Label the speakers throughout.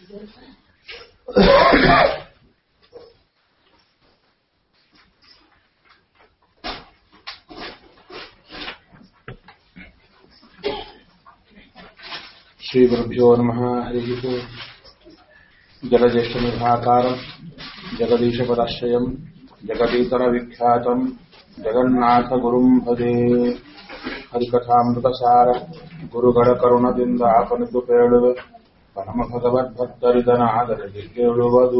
Speaker 1: श्रीगुरुभ्यो नमः हरिः जलज्येष्ठनिधाकारम् जगदीशपदाश्रयम् जगदीतरविख्यातम् जगन्नाथगुरुम् भजे ಹರಿಕಥಾಮೃತಸಾರ ಗುರುಗಳ ಕರುಣದಿಂದ ಆಪನಿತು ಕೇಳುವೆ ಪರಮ ಭಗವದ್ಭಕ್ತರಿದನಾದರಿಗೆ ಕೇಳುವುದು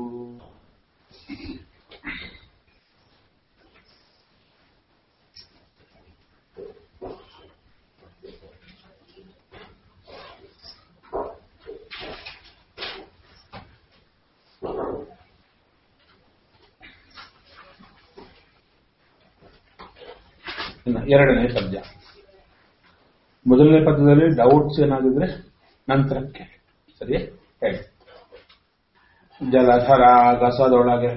Speaker 1: ಇನ್ನು ಎರಡನೇ ಪದ್ಯ ಮೊದಲನೇ ಪದ್ಯದಲ್ಲಿ ಡೌಟ್ಸ್ ಏನಾಗಿದ್ರೆ ನಂತರಕ್ಕೆ ಸರಿ ಹೇಳಿ ಜಲಧರ ಗಸದೊಳಗೆ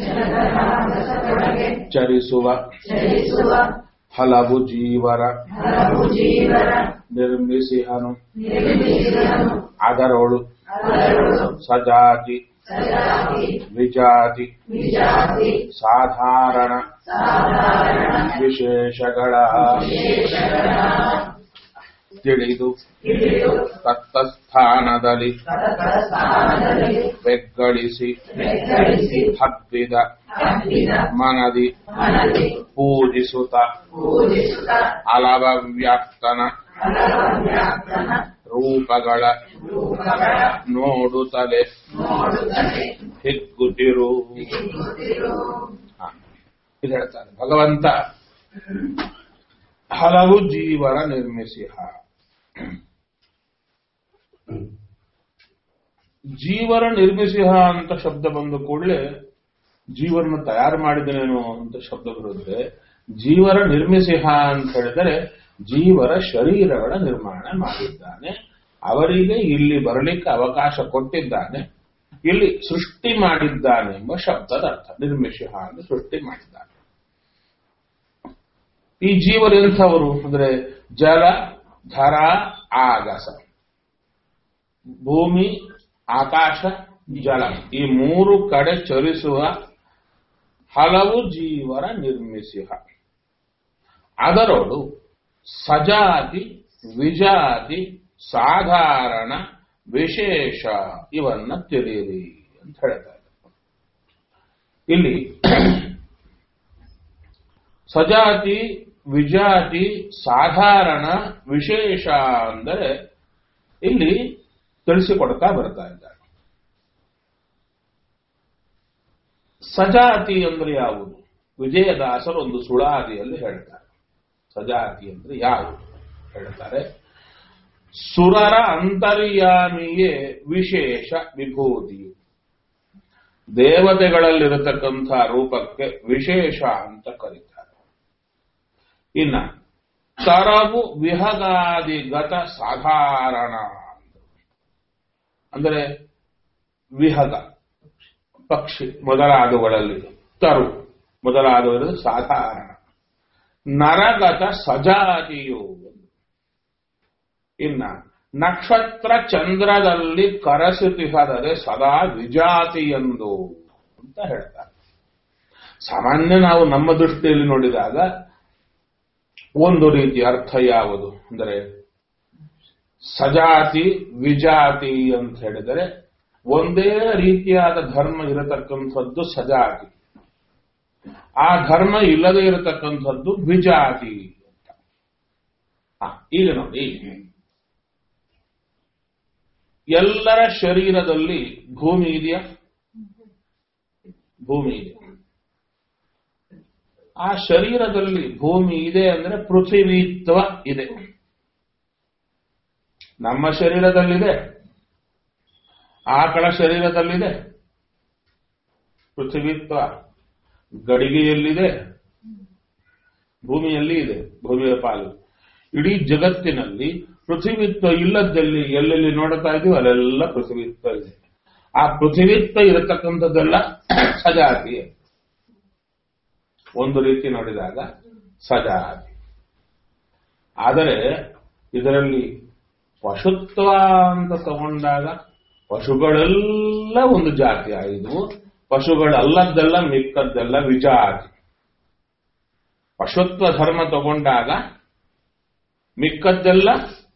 Speaker 1: ಚರಿಸುವ
Speaker 2: ಚಲಿಸುವ
Speaker 1: ಹಲವು ಜೀವರ
Speaker 2: ಹಲವು ಜೀವರ
Speaker 1: ನಿರ್ಮಿಸಿಹನು
Speaker 2: ನಿರ್ಮಿಸಿದನು
Speaker 1: ಅದರೊಳು
Speaker 2: ಅದರೊಳು
Speaker 1: ಸಜಾತಿ
Speaker 2: ಸಜಾತಿ
Speaker 1: ವಿಜಾತಿ
Speaker 2: ವಿಜಾತಿ
Speaker 1: ಸಾಧಾರಣ
Speaker 2: ಸಾಧಾರಣ
Speaker 1: ವಿಶೇಷಗಳ
Speaker 2: ವಿಶೇಷಗಳ
Speaker 1: ತಿಳಿದು
Speaker 2: ತಿಳಿದು
Speaker 1: ತತ್ತಸ್ಥಾನದಲ್ಲಿ
Speaker 2: ಸ್ಥಾನದಲ್ಲಿ
Speaker 1: ಬೆಗ್ಗಳಿಸಿ
Speaker 2: ಬೆತ್ತರಿಸಿ
Speaker 1: ಹಬ್ಬಿದ
Speaker 2: ಹಬ್ಬಿದ
Speaker 1: ಮನದಿ
Speaker 2: ಮನದಿ
Speaker 1: ಪೂಜಿಸುತ್ತ
Speaker 2: ಪೂಜಿಸುತ್ತ
Speaker 1: ಅಲವವ್ಯಾಪ್ತನ
Speaker 2: ಫಲವ್ಯಾಪ್ತನ
Speaker 1: ರೂಪಗಳ
Speaker 2: ರೂಪಗಳ
Speaker 1: ನೋಡುತ್ತಲೆ
Speaker 2: ನೋಡುತ್ತಲೇ
Speaker 1: ಹಿಗ್ಗುತ್ತಿರು
Speaker 2: ಸಿಗುತ್ತಿರು
Speaker 1: ಹ. ಇದು ಹೇಳ್ತಾರೆ ಭಗವಂತ ಹಲವು ಜೀವರ ನಿರ್ಮಿಸಿಹ ಜೀವರ ನಿರ್ಮಿಸಿಹ ಅಂತ ಶಬ್ದ ಬಂದ ಕೂಡಲೇ ಜೀವರನ್ನು ತಯಾರು ಮಾಡಿದನೇನೋ ಅಂತ ಶಬ್ದ ಬರುತ್ತೆ ಜೀವರ ನಿರ್ಮಿಸಿಹ ಅಂತ ಹೇಳಿದರೆ ಜೀವರ ಶರೀರಗಳ ನಿರ್ಮಾಣ ಮಾಡಿದ್ದಾನೆ ಅವರಿಗೆ ಇಲ್ಲಿ ಬರಲಿಕ್ಕೆ ಅವಕಾಶ ಕೊಟ್ಟಿದ್ದಾನೆ ಇಲ್ಲಿ ಸೃಷ್ಟಿ ಮಾಡಿದ್ದಾನೆ ಎಂಬ ಶಬ್ದದ ಅರ್ಥ ನಿರ್ಮಿಷಿಹ ಅಂದ್ರೆ ಸೃಷ್ಟಿ ಮಾಡಿದ್ದಾನೆ ಈ ಜೀವರು ಎಂಥವರು ಅಂದ್ರೆ ಜಲ ಧರ ಆಗಸ ಭೂಮಿ ಆಕಾಶ ಜಲ ಈ ಮೂರು ಕಡೆ ಚಲಿಸುವ ಹಲವು ಜೀವರ ನಿರ್ಮಿಸಿಹ ಅದರೊಳು ಸಜಾತಿ ವಿಜಾತಿ ಸಾಧಾರಣ ವಿಶೇಷ ಇವನ್ನ ತಿಳಿಯಿರಿ ಅಂತ ಹೇಳ್ತಾರೆ ಇಲ್ಲಿ ಸಜಾತಿ ವಿಜಾತಿ ಸಾಧಾರಣ ವಿಶೇಷ ಅಂದರೆ ಇಲ್ಲಿ ತಿಳಿಸಿಕೊಡ್ತಾ ಬರ್ತಾ ಇದ್ದಾರೆ ಸಜಾತಿ ಅಂದ್ರೆ ಯಾವುದು ವಿಜಯದಾಸರು ಒಂದು ಸುಳಾದಿಯಲ್ಲಿ ಹೇಳ್ತಾರೆ ಸಜಾತಿ ಅಂದ್ರೆ ಯಾವುದು ಹೇಳ್ತಾರೆ ಸುರರ ಅಂತರ್ಯಾಮಿಯೇ ವಿಶೇಷ ವಿಭೂತಿಯು ದೇವತೆಗಳಲ್ಲಿರತಕ್ಕಂಥ ರೂಪಕ್ಕೆ ವಿಶೇಷ ಅಂತ ಕರೀತಾರೆ ಇನ್ನ ತರವು ವಿಹಗಾದಿಗತ ಸಾಧಾರಣ ಅಂದರೆ ವಿಹಗ ಪಕ್ಷಿ ಮೊದಲಾದವುಗಳಲ್ಲಿ ತರು ಮೊದಲಾದವುಗಳಲ್ಲಿ ಸಾಧಾರಣ ನರಗತ ಸಜಾತಿಯು ಇನ್ನ ನಕ್ಷತ್ರ ಚಂದ್ರದಲ್ಲಿ ಕರಸುತಿಹದರೆ ಸದಾ ವಿಜಾತಿಯೆಂದು ಅಂತ ಹೇಳ್ತಾರೆ ಸಾಮಾನ್ಯ ನಾವು ನಮ್ಮ ದೃಷ್ಟಿಯಲ್ಲಿ ನೋಡಿದಾಗ ಒಂದು ರೀತಿ ಅರ್ಥ ಯಾವುದು ಅಂದರೆ ಸಜಾತಿ ವಿಜಾತಿ ಅಂತ ಹೇಳಿದರೆ ಒಂದೇ ರೀತಿಯಾದ ಧರ್ಮ ಇರತಕ್ಕಂಥದ್ದು ಸಜಾತಿ ಆ ಧರ್ಮ ಇಲ್ಲದೆ ಇರತಕ್ಕಂಥದ್ದು ವಿಜಾತಿ ಅಂತ ಆ, ಈಗ ನೋಡಿ ಎಲ್ಲರ ಶರೀರದಲ್ಲಿ ಭೂಮಿ ಇದೆಯಾ ಭೂಮಿ ಇದೆ ಆ ಶರೀರದಲ್ಲಿ ಭೂಮಿ ಇದೆ ಅಂದ್ರೆ ಪೃಥ್ವಿತ್ವ ಇದೆ ನಮ್ಮ ಶರೀರದಲ್ಲಿದೆ ಆಕಳ ಶರೀರದಲ್ಲಿದೆ ಪೃಥ್ವಿತ್ವ ಗಡಿಗೆಯಲ್ಲಿದೆ ಭೂಮಿಯಲ್ಲಿ ಇದೆ ಭೂಮಿಯ ಪಾಲು ಇಡೀ ಜಗತ್ತಿನಲ್ಲಿ ಪೃಥ್ವಿತ್ವ ಇಲ್ಲದಲ್ಲಿ ಎಲ್ಲೆಲ್ಲಿ ನೋಡ್ತಾ ಇದೀವಿ ಅಲ್ಲೆಲ್ಲ ಪೃಥ್ವಿತ್ವ ಇದೆ ಆ ಪೃಥ್ವಿತ್ವ ಇರತಕ್ಕಂಥದ್ದೆಲ್ಲ ಸಜಾತಿ ಒಂದು ರೀತಿ ನೋಡಿದಾಗ ಸಜಾತಿ ಆದರೆ ಇದರಲ್ಲಿ ಪಶುತ್ವ ಅಂತ ತಗೊಂಡಾಗ ಪಶುಗಳೆಲ್ಲ ಒಂದು ಜಾತಿ ಆಯಿತು ಪಶುಗಳಲ್ಲದ್ದೆಲ್ಲ ಮಿಕ್ಕದ್ದೆಲ್ಲ ವಿಜಾತಿ ಪಶುತ್ವ ಧರ್ಮ ತಗೊಂಡಾಗ ಮಿಕ್ಕದ್ದೆಲ್ಲ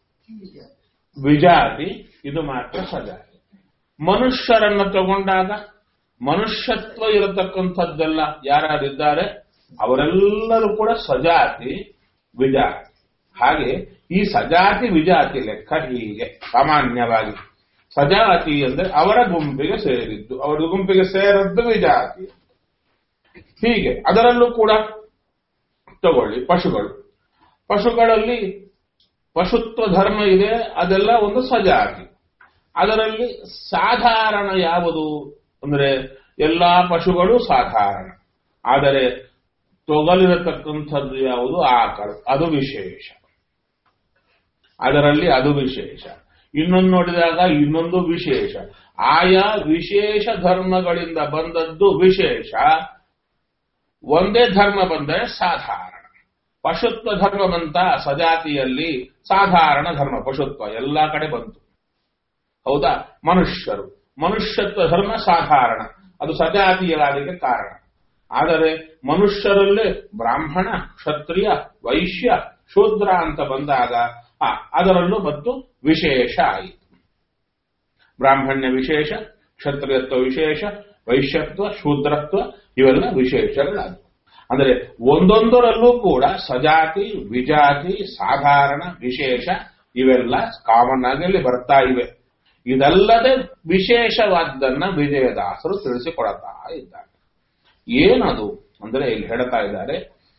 Speaker 1: ವಿಜಾತಿ ಇದು ಮಾತ್ರ ಸಜಾತಿ ಮನುಷ್ಯರನ್ನ ತಗೊಂಡಾಗ ಮನುಷ್ಯತ್ವ ಇರತಕ್ಕಂಥದ್ದೆಲ್ಲ ಯಾರ್ಯಾರಿದ್ದಾರೆ ಅವರೆಲ್ಲರೂ ಕೂಡ ಸಜಾತಿ ವಿಜಾತಿ ಹಾಗೆ ಈ ಸಜಾತಿ ವಿಜಾತಿ ಲೆಕ್ಕ ಹೀಗೆ ಸಾಮಾನ್ಯವಾಗಿ ಸಜಾತಿ ಅಂದ್ರೆ ಅವರ ಗುಂಪಿಗೆ ಸೇರಿದ್ದು ಅವರ ಗುಂಪಿಗೆ ಸೇರದ್ದು ವಿಜಾತಿ ಹೀಗೆ ಅದರಲ್ಲೂ ಕೂಡ ತಗೊಳ್ಳಿ ಪಶುಗಳು ಪಶುಗಳಲ್ಲಿ ಪಶುತ್ವ ಧರ್ಮ ಇದೆ ಅದೆಲ್ಲ ಒಂದು ಸಜಾತಿ ಅದರಲ್ಲಿ ಸಾಧಾರಣ ಯಾವುದು ಅಂದ್ರೆ ಎಲ್ಲಾ ಪಶುಗಳು ಸಾಧಾರಣ ಆದರೆ ತೊಗಲಿರತಕ್ಕಂಥದ್ದು ಯಾವುದು ಆಕಳು ಅದು ವಿಶೇಷ ಅದರಲ್ಲಿ ಅದು ವಿಶೇಷ ಇನ್ನೊಂದು ನೋಡಿದಾಗ ಇನ್ನೊಂದು ವಿಶೇಷ ಆಯಾ ವಿಶೇಷ ಧರ್ಮಗಳಿಂದ ಬಂದದ್ದು ವಿಶೇಷ ಒಂದೇ ಧರ್ಮ ಬಂದರೆ ಸಾಧಾರಣ ಪಶುತ್ವ ಧರ್ಮ ಬಂತ ಸಜಾತಿಯಲ್ಲಿ ಸಾಧಾರಣ ಧರ್ಮ ಪಶುತ್ವ ಎಲ್ಲಾ ಕಡೆ ಬಂತು ಹೌದಾ ಮನುಷ್ಯರು ಮನುಷ್ಯತ್ವ ಧರ್ಮ ಸಾಧಾರಣ ಅದು ಸಜಾತಿಯರಾಗಲಿಕ್ಕೆ ಕಾರಣ ಆದರೆ ಮನುಷ್ಯರಲ್ಲೇ ಬ್ರಾಹ್ಮಣ ಕ್ಷತ್ರಿಯ ವೈಶ್ಯ ಶೂದ್ರ ಅಂತ ಬಂದಾಗ ಆ, ಅದರಲ್ಲೂ ಮತ್ತು ವಿಶೇಷ ಆಯಿತು ಬ್ರಾಹ್ಮಣ್ಯ ವಿಶೇಷ ಕ್ಷತ್ರಿಯತ್ವ ವಿಶೇಷ ವೈಶ್ಯತ್ವ ಶೂದ್ರತ್ವ ಇವೆಲ್ಲ ವಿಶೇಷಗಳಾದವು ಅಂದರೆ ಒಂದೊಂದರಲ್ಲೂ ಕೂಡ ಸಜಾತಿ ವಿಜಾತಿ ಸಾಧಾರಣ ವಿಶೇಷ ಇವೆಲ್ಲ ಕಾಮನ್ ಆಗಿ ಅಲ್ಲಿ ಬರ್ತಾ ಇವೆ ಇದಲ್ಲದೆ ವಿಶೇಷವಾದ್ದನ್ನ ವಿಜಯದಾಸರು ತಿಳಿಸಿಕೊಡುತ್ತಾ ಇದ್ದಾರೆ ಏನದು ಅಂದ್ರೆ ಇಲ್ಲಿ ಹೇಳ್ತಾ ಇದ್ದಾರೆ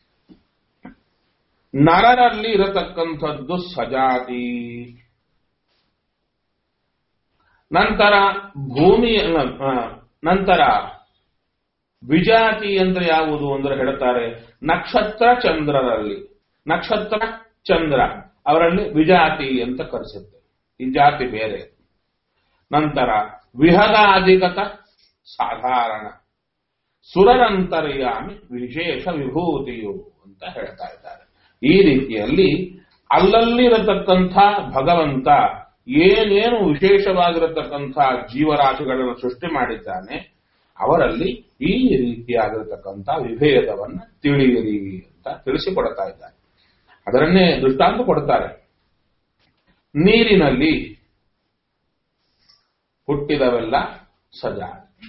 Speaker 1: ನರರಲ್ಲಿ ಇರತಕ್ಕಂಥದ್ದು ಸಜಾತಿ ನಂತರ ಭೂಮಿ ಆ, ನಂತರ ವಿಜಾತಿ ಅಂದ್ರೆ ಯಾವುದು ಅಂದ್ರೆ ಹೇಳ್ತಾರೆ ನಕ್ಷತ್ರ ಚಂದ್ರರಲ್ಲಿ ನಕ್ಷತ್ರ ಚಂದ್ರ ಅವರಲ್ಲಿ ವಿಜಾತಿ ಅಂತ ಕರೆಸುತ್ತೆ ಈ ಜಾತಿ ಬೇರೆ ನಂತರ ವಿಹಗಾಧಿಗತ ಸಾಧಾರಣ ಸುರರಂತರ್ಯಾಮಿ ವಿಶೇಷ ವಿಭೂತಿಯು ಅಂತ ಹೇಳ್ತಾ ಇದ್ದಾರೆ ಈ ರೀತಿಯಲ್ಲಿ ಅಲ್ಲಲ್ಲಿರತಕ್ಕಂಥ ಭಗವಂತ ಏನೇನು ವಿಶೇಷವಾಗಿರತಕ್ಕಂಥ ಜೀವರಾಶಿಗಳನ್ನು ಸೃಷ್ಟಿ ಮಾಡಿದ್ದಾನೆ ಅವರಲ್ಲಿ ಈ ರೀತಿಯಾಗಿರತಕ್ಕಂಥ ವಿಭೇದವನ್ನ ತಿಳಿಯಿರಿ ಅಂತ ತಿಳಿಸಿಕೊಡ್ತಾ ಇದ್ದಾರೆ ಅದರನ್ನೇ ದೃಷ್ಟಾಂತ ಕೊಡ್ತಾರೆ ನೀರಿನಲ್ಲಿ ಹುಟ್ಟಿದವೆಲ್ಲ ಸಜಾ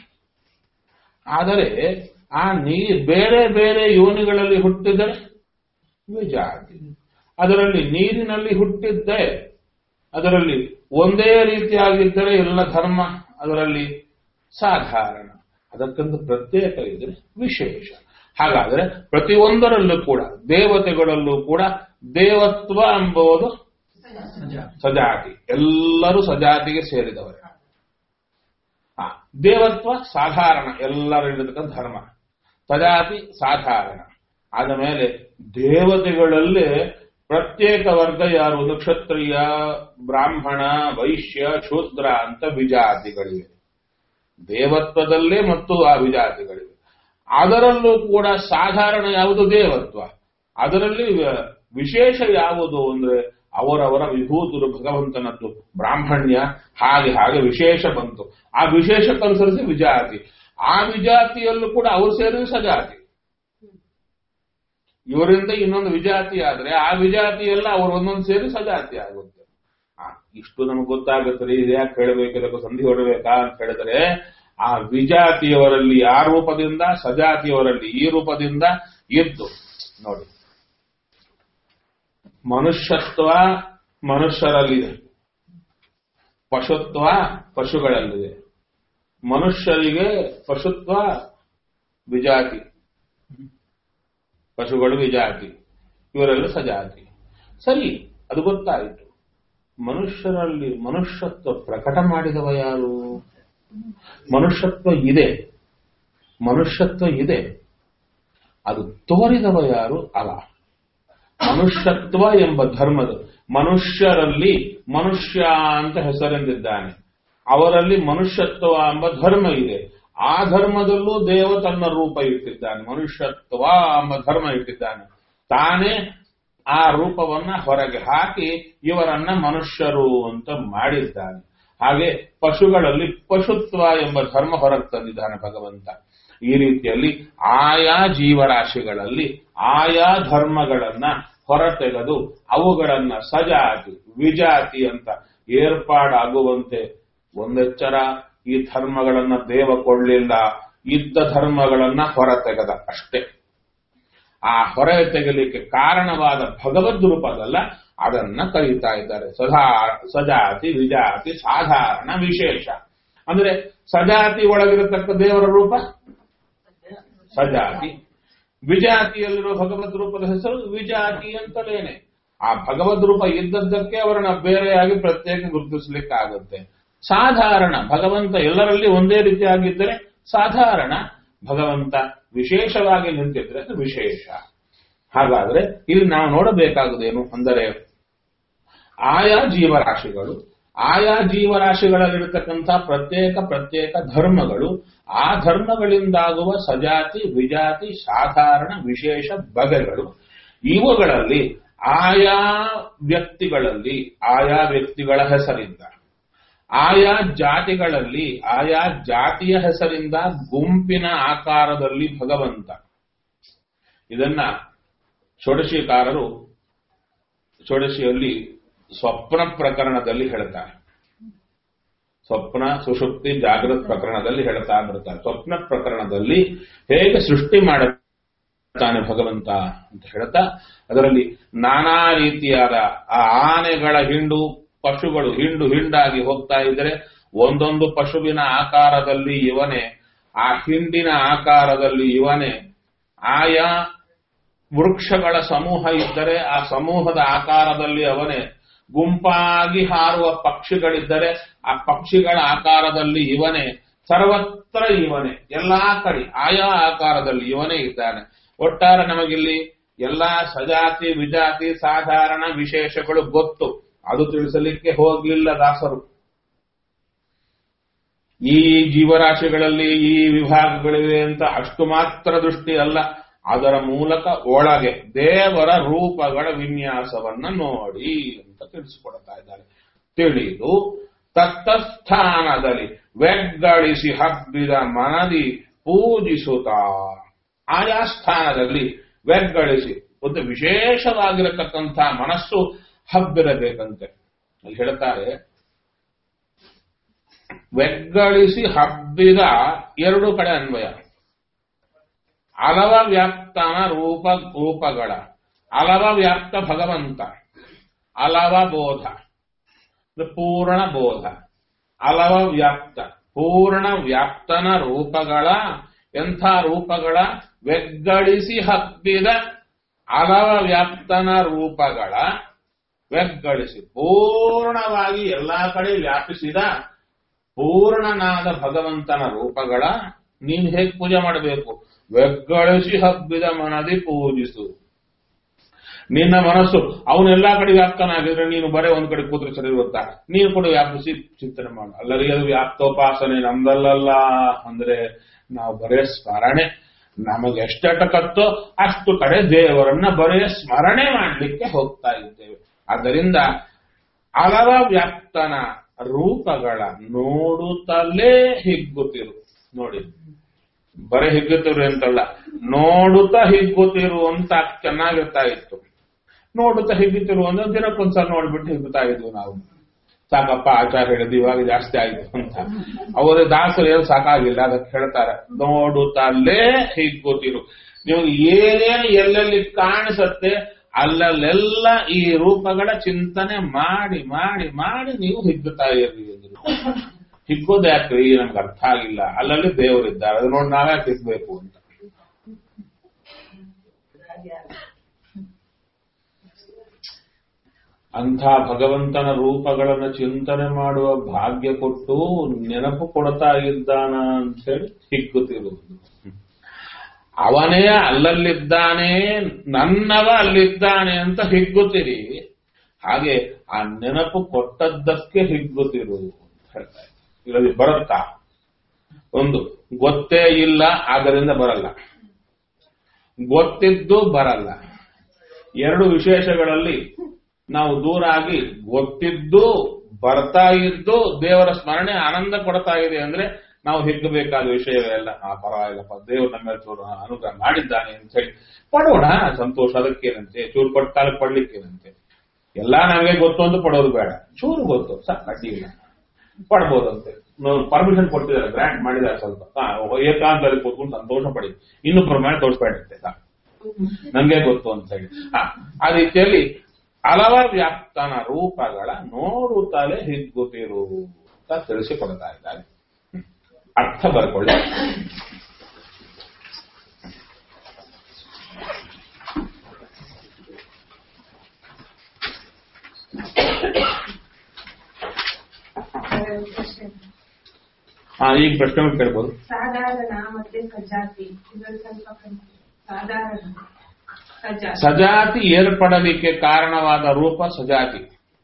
Speaker 1: ಆದರೆ ಆ ನೀರ್ ಬೇರೆ ಬೇರೆ ಯೋನಿಗಳಲ್ಲಿ ಹುಟ್ಟಿದರೆ ವಿಜಾತಿ ಅದರಲ್ಲಿ ನೀರಿನಲ್ಲಿ ಹುಟ್ಟಿದ್ದೆ ಅದರಲ್ಲಿ ಒಂದೇ ರೀತಿಯಾಗಿದ್ದರೆ ಎಲ್ಲ ಧರ್ಮ ಅದರಲ್ಲಿ ಸಾಧಾರಣ ಅದಕ್ಕೊಂದು ಪ್ರತ್ಯೇಕ ಇದ್ರೆ ವಿಶೇಷ ಹಾಗಾದರೆ ಪ್ರತಿಯೊಂದರಲ್ಲೂ ಕೂಡ ದೇವತೆಗಳಲ್ಲೂ ಕೂಡ ದೇವತ್ವ ಎಂಬುದು ಸಜಾತಿ ಎಲ್ಲರೂ ಸಜಾತಿಗೆ ಸೇರಿದವರೇ ಆ, ದೇವತ್ವ ಸಾಧಾರಣ ಎಲ್ಲರಿರತಕ್ಕಂಥ ಧರ್ಮ ಸಜಾತಿ ಸಾಧಾರಣ ಆದ ಮೇಲೆ ದೇವತೆಗಳಲ್ಲೇ ಪ್ರತ್ಯೇಕ ವರ್ಗ ಯಾರು ಒಂದು ಕ್ಷತ್ರಿಯ ಬ್ರಾಹ್ಮಣ ವೈಶ್ಯ ಶೂದ್ರ ಅಂತ ವಿಜಾತಿಗಳಿವೆ ದೇವತ್ವದಲ್ಲೇ ಮತ್ತು ಆ ವಿಜಾತಿಗಳಿವೆ ಅದರಲ್ಲೂ ಕೂಡ ಸಾಧಾರಣ ಯಾವುದು ದೇವತ್ವ ಅದರಲ್ಲಿ ವ- ವಿಶೇಷ ಯಾವುದು ಅಂದ್ರೆ ಅವರವರ ವಿಭೂತರು ಭಗವಂತನದ್ದು ಬ್ರಾಹ್ಮಣ್ಯ ಹಾಗೆ ಹಾಗೆ ವಿಶೇಷ ಬಂತು ಆ ವಿಶೇಷಕ್ಕನುಸರಿಸಿ ವಿಜಾತಿ ಆ ವಿಜಾತಿಯಲ್ಲೂ ಕೂಡ ಅವರು ಸೇರಿದ ಸಜಾತಿ ಇವರಿಂದ ಇನ್ನೊಂದು ವಿಜಾತಿ ಆದ್ರೆ ಆ ವಿಜಾತಿ ಎಲ್ಲ ಅವರು ಒಂದೊಂದು ಸೇರಿ ಸಜಾತಿ ಆಗುತ್ತೆ ಆ, ಇಷ್ಟು ನಮಗೆ ಗೊತ್ತಾಗುತ್ತೆ ರೀ ಇದು ಯಾಕೆ ಕೇಳಬೇಕು ಇದಕ್ಕೆ ಸಂಧಿ ಹೊಡಬೇಕಾ ಅಂತ ಹೇಳಿದ್ರೆ ಆ ವಿಜಾತಿಯವರಲ್ಲಿ ಆ ರೂಪದಿಂದ ಸಜಾತಿಯವರಲ್ಲಿ ಈ ರೂಪದಿಂದ ಎದ್ದು ನೋಡಿ ಮನುಷ್ಯತ್ವ ಮನುಷ್ಯರಲ್ಲಿದೆ ಪಶುತ್ವ ಪಶುಗಳಲ್ಲಿದೆ ಮನುಷ್ಯರಿಗೆ ಪಶುತ್ವ ವಿಜಾತಿ ಪಶುಗಳು ವಿಜಾತಿ ಇವರೆಲ್ಲ ಸಜಾತಿ ಸರಿ ಅದು ಗೊತ್ತಾಯಿತು ಮನುಷ್ಯರಲ್ಲಿ ಮನುಷ್ಯತ್ವ ಪ್ರಕಟ ಮಾಡಿದವ ಯಾರು ಮನುಷ್ಯತ್ವ ಇದೆ ಮನುಷ್ಯತ್ವ ಇದೆ ಅದು ತೋರಿದವ ಯಾರು ಅಲ್ಲ ಮನುಷ್ಯತ್ವ ಎಂಬ ಧರ್ಮದ ಮನುಷ್ಯರಲ್ಲಿ ಮನುಷ್ಯ ಅಂತ ಹೆಸರೆಂದಿದ್ದಾನೆ ಅವರಲ್ಲಿ ಮನುಷ್ಯತ್ವ ಎಂಬ ಧರ್ಮ ಇದೆ ಆ ಧರ್ಮದಲ್ಲೂ ದೇವ ತನ್ನ ರೂಪ ಇಟ್ಟಿದ್ದಾನೆ ಮನುಷ್ಯತ್ವ ಎಂಬ ಧರ್ಮ ಇಟ್ಟಿದ್ದಾನೆ ತಾನೇ ಆ ರೂಪವನ್ನ ಹೊರಗೆ ಹಾಕಿ ಇವರನ್ನ ಮನುಷ್ಯರು ಅಂತ ಮಾಡಿದ್ದಾನೆ ಹಾಗೆ ಪಶುಗಳಲ್ಲಿ ಪಶುತ್ವ ಎಂಬ ಧರ್ಮ ಹೊರಗೆ ತಂದಿದ್ದಾನೆ ಭಗವಂತ ಈ ರೀತಿಯಲ್ಲಿ ಆಯಾ ಜೀವರಾಶಿಗಳಲ್ಲಿ ಆಯಾ ಧರ್ಮಗಳನ್ನ ಹೊರತೆಗೆದು ಅವುಗಳನ್ನ ಸಜಾತಿ ವಿಜಾತಿ ಅಂತ ಏರ್ಪಾಡಾಗುವಂತೆ ಒಂದೆಚ್ಚರ ಈ ಧರ್ಮಗಳನ್ನ ದೇವ ಕೊಡ್ಲಿಲ್ಲ ಇದ್ದ ಧರ್ಮಗಳನ್ನ ಹೊರತೆಗೆದ ಅಷ್ಟೇ ಆ ಹೊರ ತೆಗಲಿಕ್ಕೆ ಕಾರಣವಾದ ಭಗವದ್ ರೂಪದಲ್ಲ ಅದನ್ನ ಕರೀತಾ ಇದ್ದಾರೆ ಸದಾ ಸಜಾತಿ ವಿಜಾತಿ ಸಾಧಾರಣ ವಿಶೇಷ ಅಂದ್ರೆ ಸಜಾತಿ ಒಳಗಿರತಕ್ಕ ದೇವರ ರೂಪ ಸಜಾತಿ ವಿಜಾತಿಯಲ್ಲಿರುವ ಭಗವದ್ ರೂಪದ ಹೆಸರು ವಿಜಾತಿ ಅಂತಲೇನೆ ಆ ಭಗವದ್ ರೂಪ ಇದ್ದದ್ದಕ್ಕೆ ಅವರನ್ನ ಬೇರೆಯಾಗಿ ಪ್ರತ್ಯೇಕ ಗುರುತಿಸ್ಲಿಕ್ಕೆ ಆಗುತ್ತೆ ಸಾಧಾರಣ ಭಗವಂತ ಎಲ್ಲರಲ್ಲಿ ಒಂದೇ ರೀತಿಯಾಗಿದ್ದರೆ ಸಾಧಾರಣ ಭಗವಂತ ವಿಶೇಷವಾಗಿ ನಿಂತಿದ್ರೆ ಅದು ವಿಶೇಷ ಹಾಗಾದ್ರೆ ಇಲ್ಲಿ ನಾವು ನೋಡಬೇಕಾಗುದೇನು ಅಂದರೆ ಆಯಾ ಜೀವರಾಶಿಗಳು ಆಯಾ ಜೀವರಾಶಿಗಳಲ್ಲಿರತಕ್ಕಂಥ ಪ್ರತ್ಯೇಕ ಪ್ರತ್ಯೇಕ ಧರ್ಮಗಳು ಆ ಧರ್ಮಗಳಿಂದಾಗುವ ಸಜಾತಿ ವಿಜಾತಿ ಸಾಧಾರಣ ವಿಶೇಷ ಬಗೆಗಳು ಇವುಗಳಲ್ಲಿ ಆಯಾ ವ್ಯಕ್ತಿಗಳಲ್ಲಿ ಆಯಾ ವ್ಯಕ್ತಿಗಳ ಹೆಸರಿಂದ ಆಯಾ ಜಾತಿಗಳಲ್ಲಿ ಆಯಾ ಜಾತಿಯ ಹೆಸರಿಂದ ಗುಂಪಿನ ಆಕಾರದಲ್ಲಿ ಭಗವಂತ ಇದನ್ನ ಷೋಡಶಿಕಾರರು ಷೋಡಶಿಯಲ್ಲಿ ಸ್ವಪ್ನ ಪ್ರಕರಣದಲ್ಲಿ ಹೇಳ್ತಾರೆ ಸ್ವಪ್ನ ಸುಷುಪ್ತಿ ಜಾಗೃತ ಪ್ರಕರಣದಲ್ಲಿ ಹೇಳ್ತಾ ಬರ್ತಾರೆ ಸ್ವಪ್ನ ಪ್ರಕರಣದಲ್ಲಿ ಹೇಗೆ ಸೃಷ್ಟಿ ಮಾಡುತ್ತಾನೆ ಭಗವಂತ ಅಂತ ಹೇಳ್ತಾ ಅದರಲ್ಲಿ ನಾನಾ ರೀತಿಯಾದ ಆ ಆನೆಗಳ ಹಿಂಡು ಪಶುಗಳು ಹಿಂಡು ಹಿಂಡಾಗಿ ಹೋಗ್ತಾ ಇದ್ರೆ ಒಂದೊಂದು ಪಶುವಿನ ಆಕಾರದಲ್ಲಿ ಇವನೇ ಆ ಹಿಂಡಿನ ಆಕಾರದಲ್ಲಿ ಇವನೇ ಆಯಾ ವೃಕ್ಷಗಳ ಸಮೂಹ ಇದ್ದರೆ ಆ ಸಮೂಹದ ಆಕಾರದಲ್ಲಿ ಅವನೇ ಗುಂಪಾಗಿ ಹಾರುವ ಪಕ್ಷಿಗಳಿದ್ದರೆ ಆ ಪಕ್ಷಿಗಳ ಆಕಾರದಲ್ಲಿ ಇವನೇ ಸರ್ವತ್ರ ಇವನೇ ಎಲ್ಲಾ ಕಡೆ ಆಯಾ ಆಕಾರದಲ್ಲಿ ಇವನೇ ಇದ್ದಾನೆ ಒಟ್ಟಾರೆ ನಮಗಿಲ್ಲಿ ಎಲ್ಲಾ ಸಜಾತಿ ವಿಜಾತಿ ಸಾಧಾರಣ ವಿಶೇಷಗಳು ಗೊತ್ತು ಅದು ತಿಳಿಸಲಿಕ್ಕೆ ಹೋಗ್ಲಿಲ್ಲ ದಾಸರು ಈ ಜೀವರಾಶಿಗಳಲ್ಲಿ ಈ ವಿಭಾಗಗಳಿವೆ ಅಂತ ಅಷ್ಟು ಮಾತ್ರ ದೃಷ್ಟಿ ಅಲ್ಲ ಅದರ ಮೂಲಕ ಒಳಗೆ ದೇವರ ರೂಪಗಳ ವಿನ್ಯಾಸವನ್ನ ನೋಡಿ ಅಂತ ತಿಳಿಸಿಕೊಡ್ತಾ ಇದ್ದಾರೆ ತಿಳಿದು ತತ್ತಸ್ಥಾನದಲ್ಲಿ ವೆಗ್ಗಳಿಸಿ ಹಬ್ಬಿದ ಮನದಿ ಪೂಜಿಸುತ್ತಾ ಆಯಾ ಸ್ಥಾನದಲ್ಲಿ ವೆಗ್ಗಳಿಸಿ ಒಂದು ವಿಶೇಷವಾಗಿರತಕ್ಕಂಥ ಮನಸ್ಸು ಹಬ್ಬಿರಬೇಕಂತೆ ಅಲ್ಲಿ ಹೇಳ್ತಾರೆ ವೆಗ್ಗಳಿಸಿ ಹಬ್ಬಿದ ಎರಡು ಕಡೆ ಅನ್ವಯ ಅಲವ ವ್ಯಾಪ್ತನ ರೂಪ ರೂಪಗಳ ಅಲವ ವ್ಯಾಪ್ತ ಭಗವಂತ ಅಲವ ಬೋಧ ಪೂರ್ಣ ಬೋಧ ಅಲವ ವ್ಯಾಪ್ತ ಪೂರ್ಣ ವ್ಯಾಪ್ತನ ರೂಪಗಳ ಎಂಥ ರೂಪಗಳ ವೆಗ್ಗಳಿಸಿ ಹಬ್ಬಿದ ಅಲವ ವ್ಯಾಪ್ತನ ರೂಪಗಳ ವೆಗ್ಗಳಿಸಿ ಪೂರ್ಣವಾಗಿ ಎಲ್ಲಾ ಕಡೆ ವ್ಯಾಪಿಸಿದ ಪೂರ್ಣನಾದ ಭಗವಂತನ ರೂಪಗಳ ನೀನು ಹೇಗೆ ಪೂಜೆ ಮಾಡಬೇಕು ವೆಗ್ಗಳಿಸಿ ಹಬ್ಬಿದ ಮನದಿ ಪೂಜಿಸು ನಿನ್ನ ಮನಸ್ಸು ಅವನೆಲ್ಲಾ ಕಡೆ ವ್ಯಾಪ್ತನಾಗಿದ್ರೆ ನೀನು ಬರೇ ಒಂದ್ ಕಡೆ ಕೂತ್ರೆ ಸರಿ ಇರುತ್ತಾ ನೀನು ಕೂಡ ವ್ಯಾಪಿಸಿ ಚಿಂತನೆ ಮಾಡು ಅಲ್ಲರಿ ಅದು ವ್ಯಾಪ್ತೋಪಾಸನೆ ನಮ್ದಲ್ಲಲ್ಲ ಅಂದ್ರೆ ನಾವು ಬರೇ ಸ್ಮರಣೆ ನಮಗೆ ಎಷ್ಟಟಕತ್ತೋ ಅಷ್ಟು ಕಡೆ ದೇವರನ್ನ ಬರೇ ಸ್ಮರಣೆ ಮಾಡ್ಲಿಕ್ಕೆ ಹೋಗ್ತಾ ಇದ್ದೇವೆ ಆದ್ದರಿಂದ ಅಲವ ವ್ಯಾಪ್ತನ ರೂಪಗಳ ನೋಡುತ್ತಲೇ ಹಿಗ್ಗುತ್ತಿರು ನೋಡಿ ಬರೀ ಹಿಗ್ಗುತ್ತಿರು ಅಂತಲ್ಲ ನೋಡುತ್ತಾ ಹಿಗ್ಗುತ್ತಿರು ಅಂತ ಚೆನ್ನಾಗಿರ್ತಾ ಇತ್ತು ನೋಡುತ್ತಾ ಹಿಗ್ಗುತ್ತಿರು ಅಂದ್ರೆ ದಿನಕ್ಕೊಂದ್ಸಲ ನೋಡ್ಬಿಟ್ಟು ಹಿಗ್ಗುತ್ತಾ ಇದ್ವಿ ನಾವು ಸಾಕಪ್ಪ ಆಚಾರ ಹೇಳಿದ್ದು ಇವಾಗ ಜಾಸ್ತಿ ಆಯ್ತು ಅಂತ ಅವರ ದಾಸರು ಏನು ಸಾಕಾಗಿಲ್ಲ ಅದಕ್ಕೆ ಹೇಳ್ತಾರೆ ನೋಡುತ್ತಲೇ ಹಿಗ್ಗುತ್ತಿರು ನೀವು ಏನೇನು ಎಲ್ಲೆಲ್ಲಿ ಕಾಣಿಸುತ್ತೆ ಅಲ್ಲಲ್ಲೆಲ್ಲ ಈ ರೂಪಗಳ ಚಿಂತನೆ ಮಾಡಿ ಮಾಡಿ ಮಾಡಿ ನೀವು ಹಿಗ್ಗುತ್ತಾ ಇರ್ರಿ ಅಂದ್ರು ಹಿಗ್ಗೋದು ಯಾಕ್ರಿ ನಮ್ಗೆ ಅರ್ಥ ಆಗಿಲ್ಲ ಅಲ್ಲಲ್ಲಿ ದೇವರಿದ್ದಾರೆ ಅದು ನೋಡಿ ನಾವ್ಯಾಕೆ ಹಿಗ್ಬೇಕು ಅಂತ ಅಂಥ ಭಗವಂತನ ರೂಪಗಳನ್ನು ಚಿಂತನೆ ಮಾಡುವ ಭಾಗ್ಯ ಕೊಟ್ಟು ನೆನಪು ಕೊಡ್ತಾ ಇದ್ದಾನ ಅಂತ ಹೇಳಿ ಹಿಗ್ಗುತ್ತಿರುವುದು ಅವನೇ ಅಲ್ಲಲ್ಲಿದ್ದಾನೆ ನನ್ನವ ಅಲ್ಲಿದ್ದಾನೆ ಅಂತ ಹಿಗ್ಗುತ್ತೀರಿ ಹಾಗೆ ಆ ನೆನಪು ಕೊಟ್ಟದ್ದಕ್ಕೆ ಹಿಗ್ಗುತ್ತಿರು ಅಂತ ಹೇಳ್ತಾರೆ ಇಲ್ಲದೆ ಬರುತ್ತಾ ಒಂದು ಗೊತ್ತೇ ಇಲ್ಲ ಆದ್ದರಿಂದ ಬರಲ್ಲ ಗೊತ್ತಿದ್ದು ಬರಲ್ಲ ಎರಡು ವಿಶೇಷಗಳಲ್ಲಿ ನಾವು ದೂರ ಆಗಿ ಗೊತ್ತಿದ್ದು ಬರ್ತಾ ಇದ್ದು ದೇವರ ಸ್ಮರಣೆ ಆನಂದ ಕೊಡ್ತಾ ಇದೆ ಅಂದ್ರೆ ನಾವು ಹಿಗ್ಗಬೇಕಾದ ವಿಷಯವೆಲ್ಲ ಆ ಪರವಾಗಿಲ್ಲಪ್ಪ ದೇವರು ನಮ್ಮ ಮೇಲೆ ಚೂರು ಅನುಗ್ರಹ ಮಾಡಿದ್ದಾನೆ ಅಂತ ಹೇಳಿ ಪಡೋಣ ಸಂತೋಷ ಅದಕ್ಕೇನಂತೆ ಚೂರು ಕೊಟ್ಟ ಕಾಲಕ್ಕೆ ಪಡ್ಲಿಕ್ಕೇನಂತೆ ಎಲ್ಲಾ ನಮಗೆ ಗೊತ್ತು ಅಂತ ಪಡೋದು ಬೇಡ ಚೂರು ಗೊತ್ತು ಸಾಕು ಅಡ್ಡಿ ಇಲ್ಲ ಪಡ್ಬೋದಂತೆ ಪರ್ಮಿಷನ್ ಕೊಟ್ಟಿದ್ದಾರೆ ಗ್ರಾಂಟ್ ಮಾಡಿದ್ದಾರೆ ಸ್ವಲ್ಪ ಹಾ, ಏಕಾಂತದಲ್ಲಿ ಕೂತ್ಕೊಂಡು ಸಂತೋಷ ಪಡಿ ಇನ್ನು ಪ್ರಮಾಣ ತೋರಿಸ್ಬೇಡಂತೆ ಸಾಕು ನಂಗೆ ಗೊತ್ತು ಅಂತ ಹೇಳಿ ಹಾ, ಆ ರೀತಿಯಲ್ಲಿ ಹಲವ ವ್ಯಾಪ್ತನ ರೂಪಗಳ ನೋಡುತ್ತಲೇ ಹಿಗ್ಗುತ್ತಿರು ಅಂತ ತಿಳಿಸಿಕೊಡ್ತಾ ಇದ್ದಾರೆ ಹ್ಮ್. ಅರ್ಥ ಬರ್ಕೊಳ್ಳಿ ಹಾ ಈಗ ಪ್ರಶ್ನೆ ಕೇಳ್ಬೋದು
Speaker 3: ಸಾಧಾರಣ ಮತ್ತೆ ಸಜಾತಿ ಇದೊಂದು ಸ್ವಲ್ಪ ಕನ್ಫ್ಯೂಸ್. ಸಾಧಾರಣ ಸಜಾತಿ
Speaker 1: ಸಜಾತಿ ಏರ್ಪಡಲಿಕ್ಕೆ ಕಾರಣವಾದ ರೂಪ ಸಜಾತಿ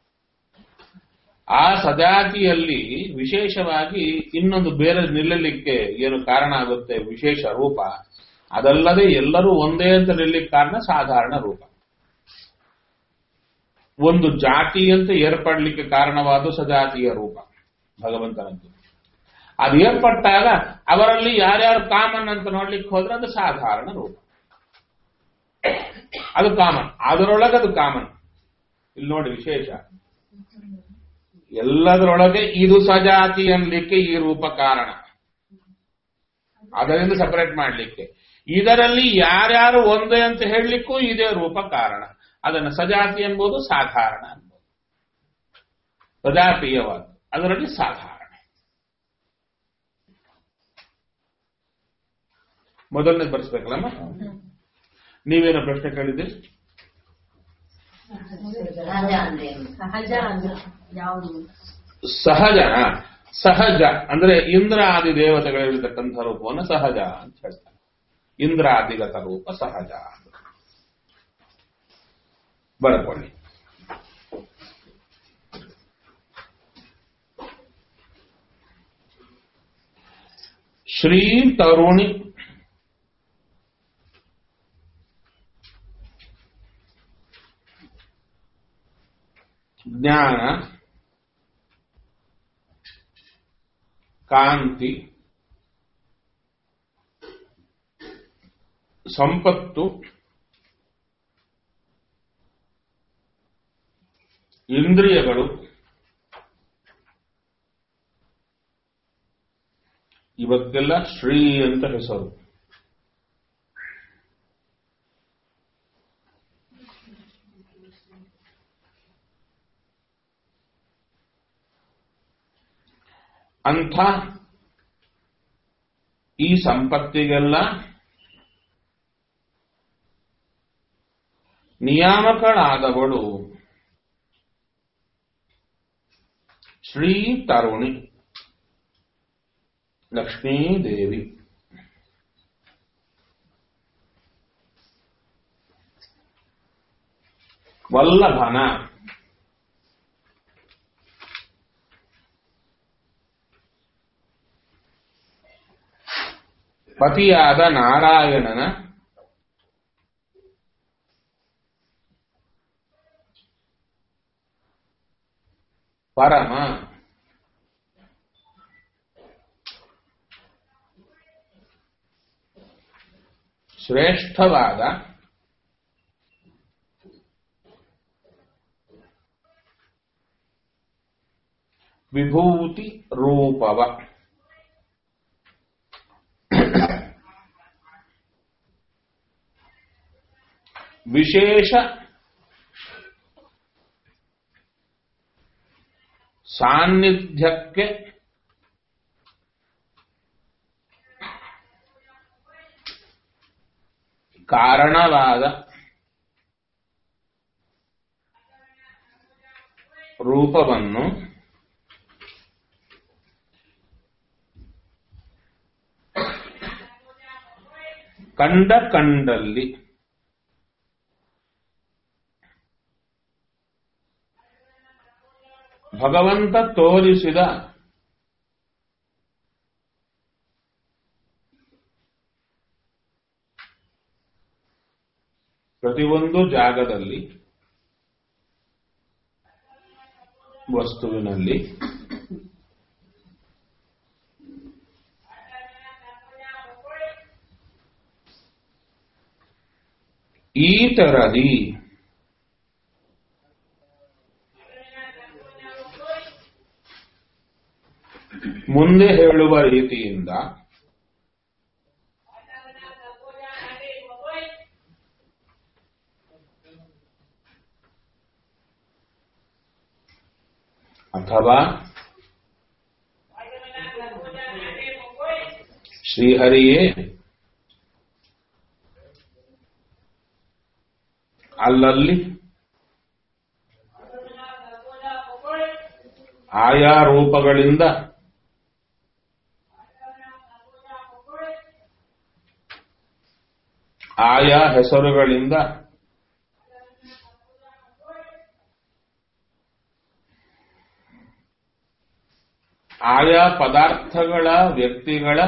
Speaker 1: ಆ ಸಜಾತಿಯಲ್ಲಿ ವಿಶೇಷವಾಗಿ ಇನ್ನೊಂದು ಬೇರೆ ನಿಲ್ಲಲಿಕ್ಕೆ ಏನು ಕಾರಣ ಆಗುತ್ತೆ ವಿಶೇಷ ರೂಪ ಅದಲ್ಲದೆ ಎಲ್ಲರೂ ಒಂದೇ ಅಂತ ನಿಲ್ಲಲಿಕ್ಕೆ ಕಾರಣ ಸಾಧಾರಣ ರೂಪ ಒಂದು ಜಾತಿಯಂತೆ ಏರ್ಪಡಲಿಕ್ಕೆ ಕಾರಣವಾದ ಸಜಾತಿಯ ರೂಪ ಭಗವಂತನದ್ದು ಅದು ಏರ್ಪಟ್ಟಾಗ ಅವರಲ್ಲಿ ಯಾರ್ಯಾರು ಕಾಮನ್ ಅಂತ ನೋಡ್ಲಿಕ್ಕೆ ಹೋದ್ರೆ ಅದು ಸಾಧಾರಣ ರೂಪ ಅದು ಕಾಮನ್ ಅದರೊಳಗೆ ಅದು ಕಾಮನ್ ಇಲ್ಲಿ ನೋಡಿ ವಿಶೇಷ ಎಲ್ಲದರೊಳಗೆ ಇದು ಸಜಾತಿ ಅನ್ಲಿಕ್ಕೆ ಈ ರೂಪ ಕಾರಣ ಅದರಿಂದ ಸಪರೇಟ್ ಮಾಡ್ಲಿಕ್ಕೆ ಇದರಲ್ಲಿ ಯಾರ್ಯಾರು ಒಂದೇ ಅಂತ ಹೇಳಲಿಕ್ಕೂ ಇದೇ ರೂಪ ಕಾರಣ ಅದನ್ನು ಸಜಾತಿ ಎಂಬುದು ಸಾಧಾರಣ ಅನ್ಬೋದು ಸಜಾತೀಯವಾದ ಅದರಲ್ಲಿ ಸಾಧಾರಣ ಮೊದಲನೇ ಬರ್ಸ್ಬೇಕಲ್ಲಮ್ಮ ನೀವೇನೋ ಪ್ರಶ್ನೆ ಕೇಳಿದ್ರಿ
Speaker 2: ಸಹಜ ಅಂದ್ರೇನು
Speaker 3: ಸಹಜ ಅಂದ್ರೆ ಯಾವುದು
Speaker 1: ಸಹಜ ಸಹಜ ಅಂದ್ರೆ ಇಂದ್ರ ಆದಿ ದೇವತೆಗಳಿರತಕ್ಕಂಥ ರೂಪವನ್ನು ಸಹಜ ಅಂತ ಹೇಳ್ತಾರೆ ಇಂದ್ರಾದಿಗತ ರೂಪ ಸಹಜ ಬರ್ಕೊಳ್ಳಿ ಶ್ರೀ ತರುಣಿ ಜ್ಞಾನ ಕಾಂತಿ ಸಂಪತ್ತು ಇಂದ್ರಿಯಗಳು ಇವಕ್ಕೆಲ್ಲ ಶ್ರೀ ಅಂತ ಹೆಸರು ಅಂಥ ಈ ಸಂಪತ್ತಿಗೆಲ್ಲ ನಿಯಾಮಕಳಾದವಳು ಶ್ರೀ ತರುಣಿ ಲಕ್ಷ್ಮೀದೇವಿ ವಲ್ಲಭನ ಪತಿಯಾದ ನಾರಾಯಣನ ಪರಮ ಶ್ರೇಷ್ಠವಾದ ವಿಭೂತಿ ರೂಪವ ವಿಶೇಷ ಸಾನ್ನಿಧ್ಯಕ್ಕೆ ಕಾರಣವಾದ ರೂಪವನ್ನು ಕಂಡ ಕಂಡಲ್ಲಿ ಭಗವಂತ ತೋರಿಸಿದ ಪ್ರತಿಯೊಂದು ಜಾಗದಲ್ಲಿ ವಸ್ತುವಿನಲ್ಲಿ ಈ ತರದಿ ಮುಂದೆ ಹೇಳುವ ರೀತಿಯಿಂದ ಅಥವಾ ಶ್ರೀಹರಿಯೇ ಅಲ್ಲಲ್ಲಿ ಆಯಾ ರೂಪಗಳಿಂದ ಆಯಾ ಹೆಸರುಗಳಿಂದ ಆಯಾ ಪದಾರ್ಥಗಳ ವ್ಯಕ್ತಿಗಳ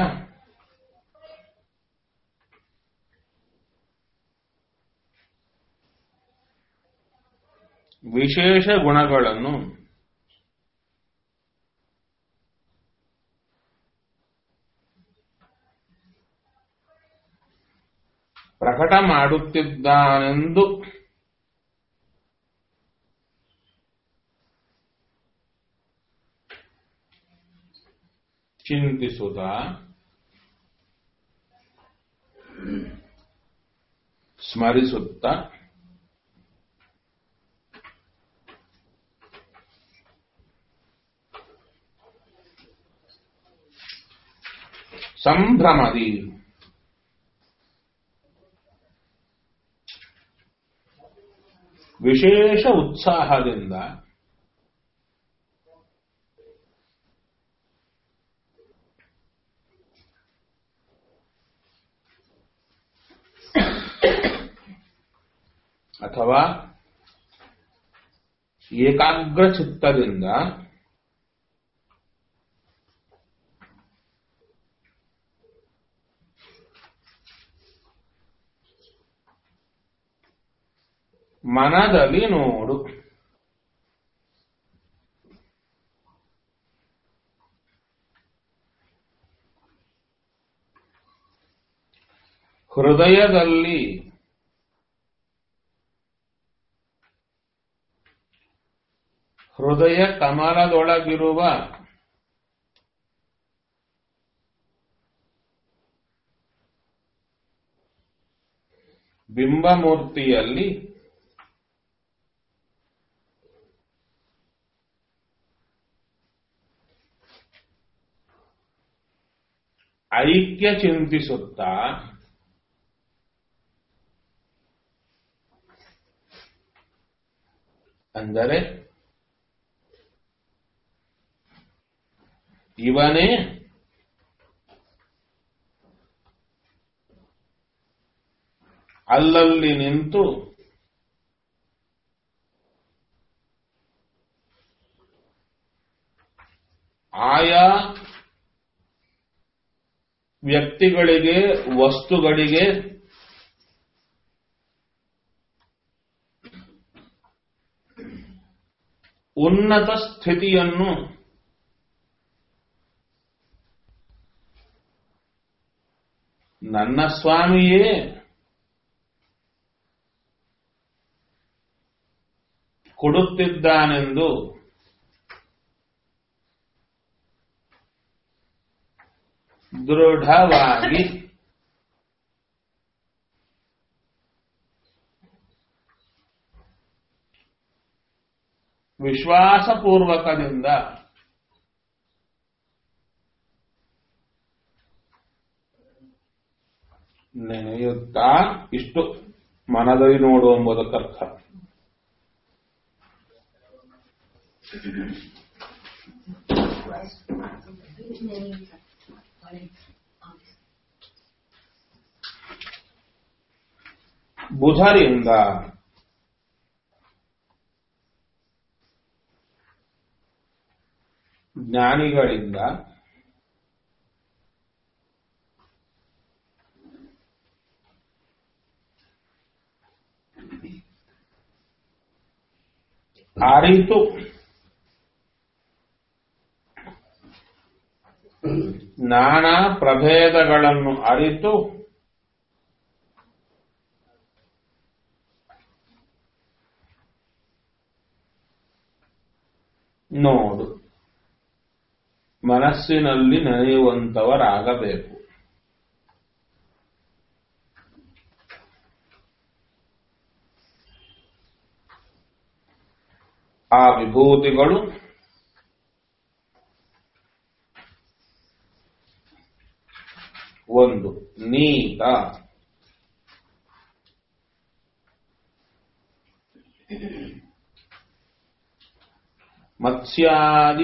Speaker 1: ವಿಶೇಷ ಗುಣಗಳನ್ನು ಪ್ರಕಟ ಮಾಡುತ್ತಿದ್ದಾನೆಂದು ಚಿಂತಿಸುತ್ತ ಸ್ಮರಿಸುತ್ತ ಸಂಭ್ರಮದಿ ವಿಶೇಷ ಉತ್ಸಾಹದಿಂದ ಅಥವಾ ಏಕಾಗ್ರ ಚಿತ್ತದಿಂದ ಮನದಲ್ಲಿ ನೋಡು ಹೃದಯದಲ್ಲಿ ಹೃದಯ ಕಮಲದೊಳಗಿರುವ ಬಿಂಬಮೂರ್ತಿಯಲ್ಲಿ ಐಕ್ಯ ಚಿಂತಿಸುತ್ತಾ ಅಂದರೆ ಇವನೇ ಅಲ್ಲಲ್ಲಿ ನಿಂತು ಆಯಾ ವ್ಯಕ್ತಿಗಳಿಗೆ ವಸ್ತುಗಳಿಗೆ ಉನ್ನತ ಸ್ಥಿತಿಯನ್ನು ನನ್ನ ಸ್ವಾಮಿಯೇ ಕೊಡುತ್ತಿದ್ದಾನೆಂದು ದೃಢವಾಗಿ ವಿಶ್ವಾಸಪೂರ್ವಕದಿಂದ ನೆನೆಯುತ್ತಾ ಇಷ್ಟು ಮನದಲ್ಲಿ ನೋಡು ಎಂಬುದಕ್ಕರ್ಥ ಬುಧರಿಂದ ಜ್ಞಾನಿಗಳಿಂದ ಅರಿತು ನಾನಾ ಪ್ರಭೇದಗಳನ್ನು ಅರಿತು ನೋಡು ಮನಸ್ಸಿನಲ್ಲಿ ನೆನೆಯುವಂತವರಾಗಬೇಕು ಆ ವಿಭೂತಿಗಳು ಒಂದು ನೀತ ಮತ್ಸ್ಯಾದಿ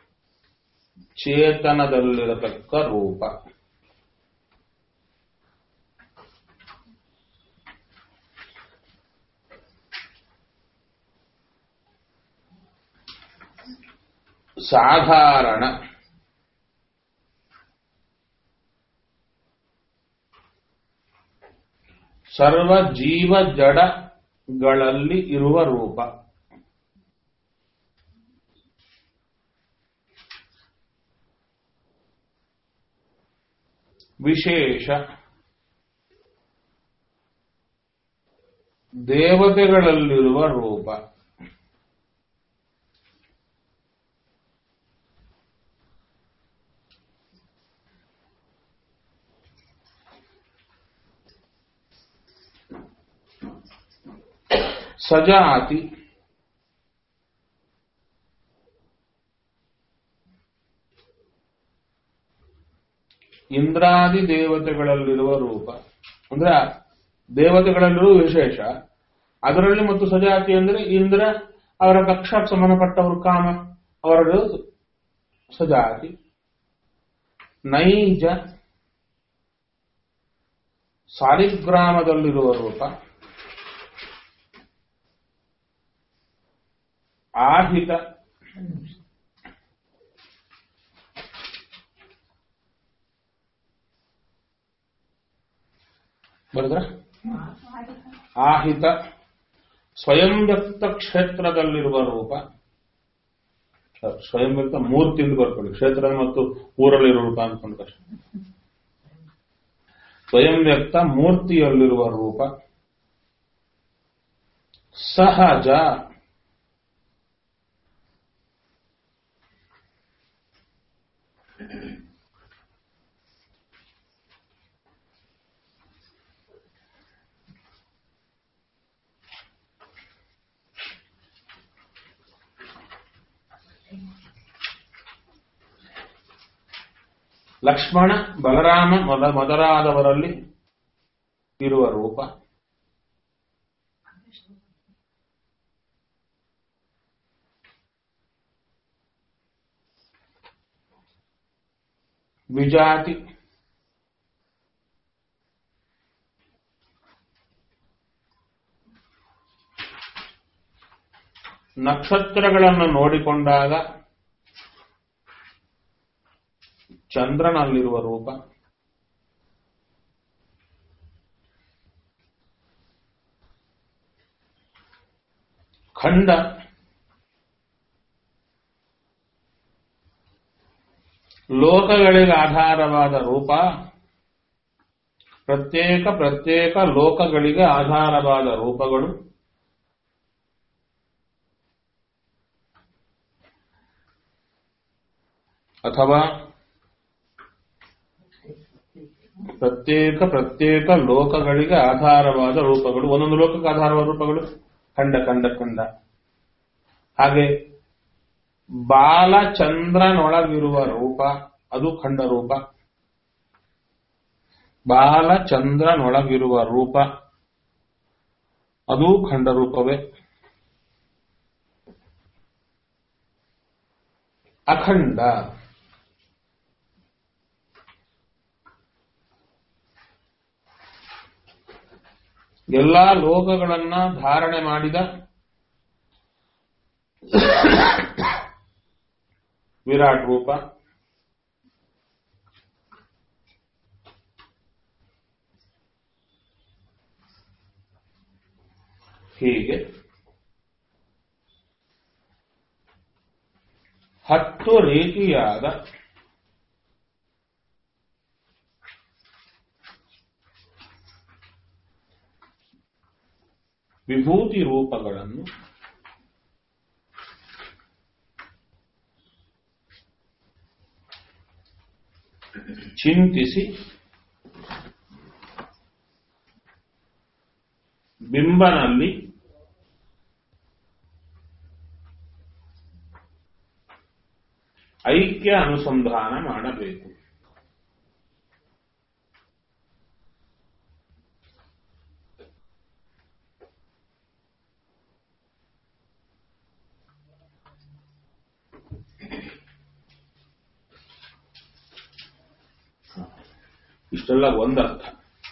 Speaker 1: ಚೇತನದಲ್ಲಿರತಕ್ಕ ರೂಪ ಸಾಧಾರಣ ಸರ್ವ ಜೀವ ಜಡಗಳಲ್ಲಿ ಇರುವ ರೂಪ ವಿಶೇಷ ದೇವತೆಗಳಲ್ಲಿರುವ ರೂಪ ಸಜಾತಿ ಇಂದ್ರಾದಿ ದೇವತೆಗಳಲ್ಲಿರುವ ರೂಪ ಅಂದ್ರೆ ದೇವತೆಗಳಲ್ಲಿರುವ ವಿಶೇಷ ಅದರಲ್ಲಿ ಮತ್ತು ಸಜಾತಿ ಅಂದ್ರೆ ಇಂದ್ರ ಅವರ ಕಕ್ಷಾಕ್ಕೆ ಸಂಬಂಧಪಟ್ಟವರು ಕಾಮ ಅವರ ಸಜಾತಿ ನೈಜ ಸಾಲಿಗ್ರಾಮದಲ್ಲಿರುವ ರೂಪ ಆಹಿತ ಬರದ್ರ ಆಹಿತ ಸ್ವಯಂ ವ್ಯಕ್ತ ಕ್ಷೇತ್ರದಲ್ಲಿರುವ ರೂಪ ಸ್ವಯಂ ವ್ಯಕ್ತ ಮೂರ್ತಿಯಿಂದ ಬರ್ಕೊಳ್ಳಿ ಕ್ಷೇತ್ರ ಮತ್ತು ಊರಲ್ಲಿರುವ ರೂಪ ಅನ್ಕೊಂಡು ಕಷ್ಟ ಸ್ವಯಂ ವ್ಯಕ್ತ ಮೂರ್ತಿಯಲ್ಲಿರುವ ರೂಪ ಸಹಜ ಲಕ್ಷ್ಮಣ ಬಲರಾಮ ಮೊದ ಮೊದಲಾದವರಲ್ಲಿ ಇರುವ ರೂಪ ವಿಜಾತಿ ನಕ್ಷತ್ರಗಳನ್ನು ನೋಡಿಕೊಂಡಾಗ ಚಂದ್ರನಲ್ಲಿರುವ ರೂಪ ಖಂಡ ಲೋಕಗಳಿಗೆ ಆಧಾರವಾದ ರೂಪ ಪ್ರತ್ಯೇಕ ಪ್ರತ್ಯೇಕ ಲೋಕಗಳಿಗೆ ಆಧಾರವಾದ ರೂಪಗಳು ಅಥವಾ ಪ್ರತ್ಯೇಕ ಪ್ರತ್ಯೇಕ ಲೋಕಗಳಿಗೆ ಆಧಾರವಾದ ರೂಪಗಳು ಒಂದೊಂದು ಲೋಕಕ್ಕೆ ಆಧಾರವಾದ ರೂಪಗಳು ಖಂಡ ಖಂಡ ಖಂಡ ಹಾಗೆ ಬಾಲಚಂದ್ರನೊಳಗಿರುವ ರೂಪ ಅದು ಖಂಡ ರೂಪ ಬಾಲಚಂದ್ರನೊಳಗಿರುವ ರೂಪ ಅದು ಖಂಡ ರೂಪವೇ ಅಖಂಡ ಎಲ್ಲಾ ಲೋಕಗಳನ್ನ ಧಾರಣೆ ಮಾಡಿದ ವಿರಾಟ್ ರೂಪ ಹೀಗೆ ಹತ್ತು ರೀತಿಯಾದ ವಿಭೂತಿ ರೂಪಗಳನ್ನು ಚಿಂತಿಸಿ ಬಿಂಬನಲ್ಲಿ ಐಕ್ಯ ಅನುಸಂಧಾನ ಮಾಡಬೇಕು ಇಷ್ಟೆಲ್ಲ ಒಂದರ್ಥ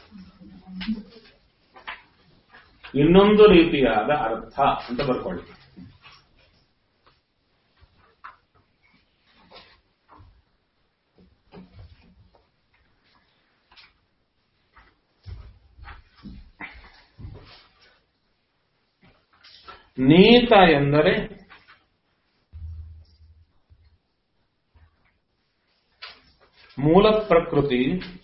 Speaker 1: ಇನ್ನೊಂದು ರೀತಿಯಾದ ಅರ್ಥ ಅಂತ ಬರ್ಕೊಳ್ಳಿ ನೀತ ಎಂದರೆ ಮೂಲ ಪ್ರಕೃತಿ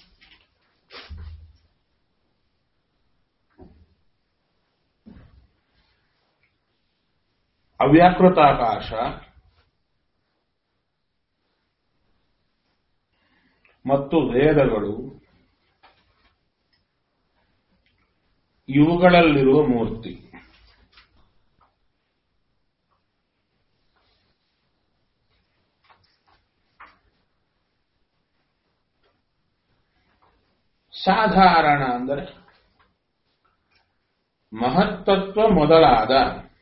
Speaker 1: ಅವ್ಯಾಕೃತಾಕಾಶ ಮತ್ತು ವೇದಗಳು ಇವುಗಳಲ್ಲಿರುವ ಮೂರ್ತಿ ಸಾಧಾರಣ ಅಂದರೆ ಮಹತ್ತತ್ವ ಮೊದಲಾದ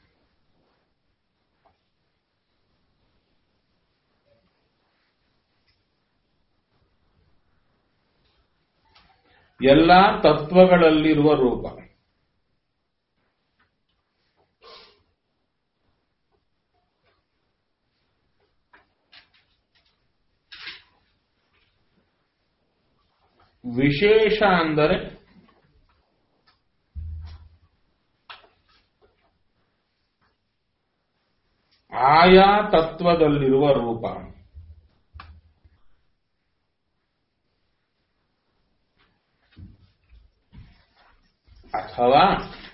Speaker 1: ಎಲ್ಲಾ ತತ್ವಗಳಲ್ಲಿರುವ ರೂಪ ವಿಶೇಷ ಅಂದರೆ ಆಯಾ ತತ್ವದಲ್ಲಿರುವ ರೂಪ ಅಥವಾ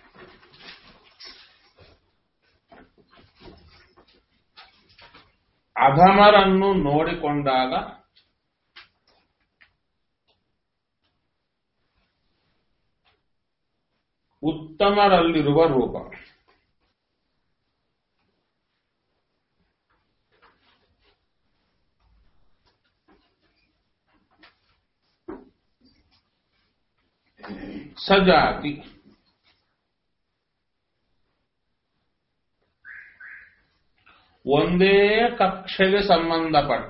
Speaker 1: ಅಧಮರನ್ನು ನೋಡಿಕೊಂಡಾಗ ಉತ್ತಮರಲ್ಲಿರುವ ರೂಪ ಸಜಾತಿ ಒಂದೇ ಕಕ್ಷೆಗೆ ಸಂಬಂಧಪಟ್ಟ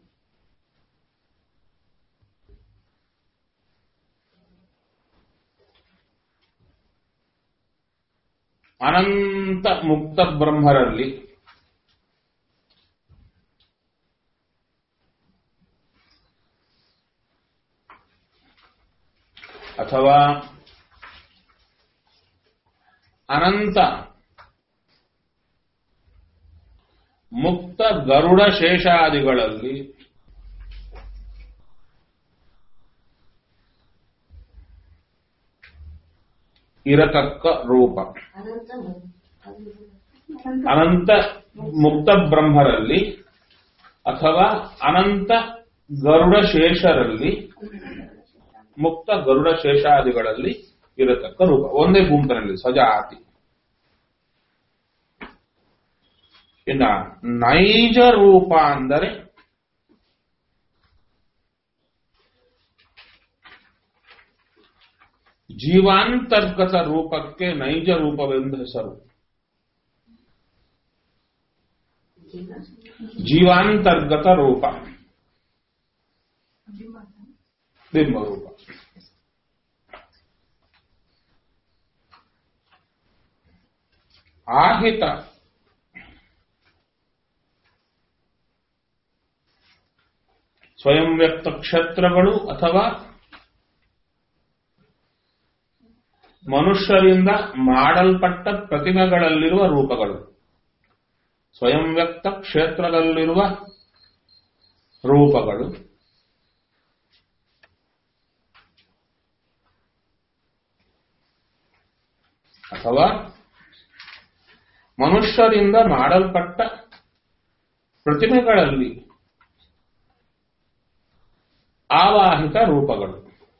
Speaker 1: ಅನಂತ ಮುಕ್ತ ಬ್ರಹ್ಮರಲ್ಲಿ ಅಥವಾ ಅನಂತ ಮುಕ್ತ ಗರುಡ ಶೇಷಾದಿಗಳಲ್ಲಿ ಇರತಕ್ಕ ರೂಪ ಅನಂತ ಮುಕ್ತ ಬ್ರಹ್ಮರಲ್ಲಿ ಅಥವಾ ಅನಂತ ಗರುಡ ಶೇಷರಲ್ಲಿ ಮುಕ್ತ ಗರುಡ ಶೇಷಾದಿಗಳಲ್ಲಿ ಇರತಕ್ಕ ರೂಪ ಒಂದೇ ಗುಂಪಿನಲ್ಲಿ ಸಜಾತಿ ಇನ್ನ ನೈಜ ರೂಪ ಅಂದರೆ ಜೀವಾಂತರ್ಗತ ರೂಪಕ್ಕೆ ನೈಜ ರೂಪವೆಂದು ಹೆಸರು ಜೀವಾಂತರ್ಗತ ರೂಪ ಬಿಂಬ ರೂಪ ಆಹಿತ ಸ್ವಯಂ ವ್ಯಕ್ತ ಕ್ಷೇತ್ರಗಳು ಅಥವಾ ಮನುಷ್ಯರಿಂದ ಮಾಡಲ್ಪಟ್ಟ ಪ್ರತಿಮೆಗಳಲ್ಲಿರುವ ರೂಪಗಳು ಸ್ವಯಂ ವ್ಯಕ್ತ ಕ್ಷೇತ್ರದಲ್ಲಿರುವ ರೂಪಗಳು ಅಥವಾ ಮನುಷ್ಯರಿಂದ ಮಾಡಲ್ಪಟ್ಟ ಪ್ರತಿಮೆಗಳಲ್ಲಿ ಆವಾಹಿತ ರೂಪಗಳು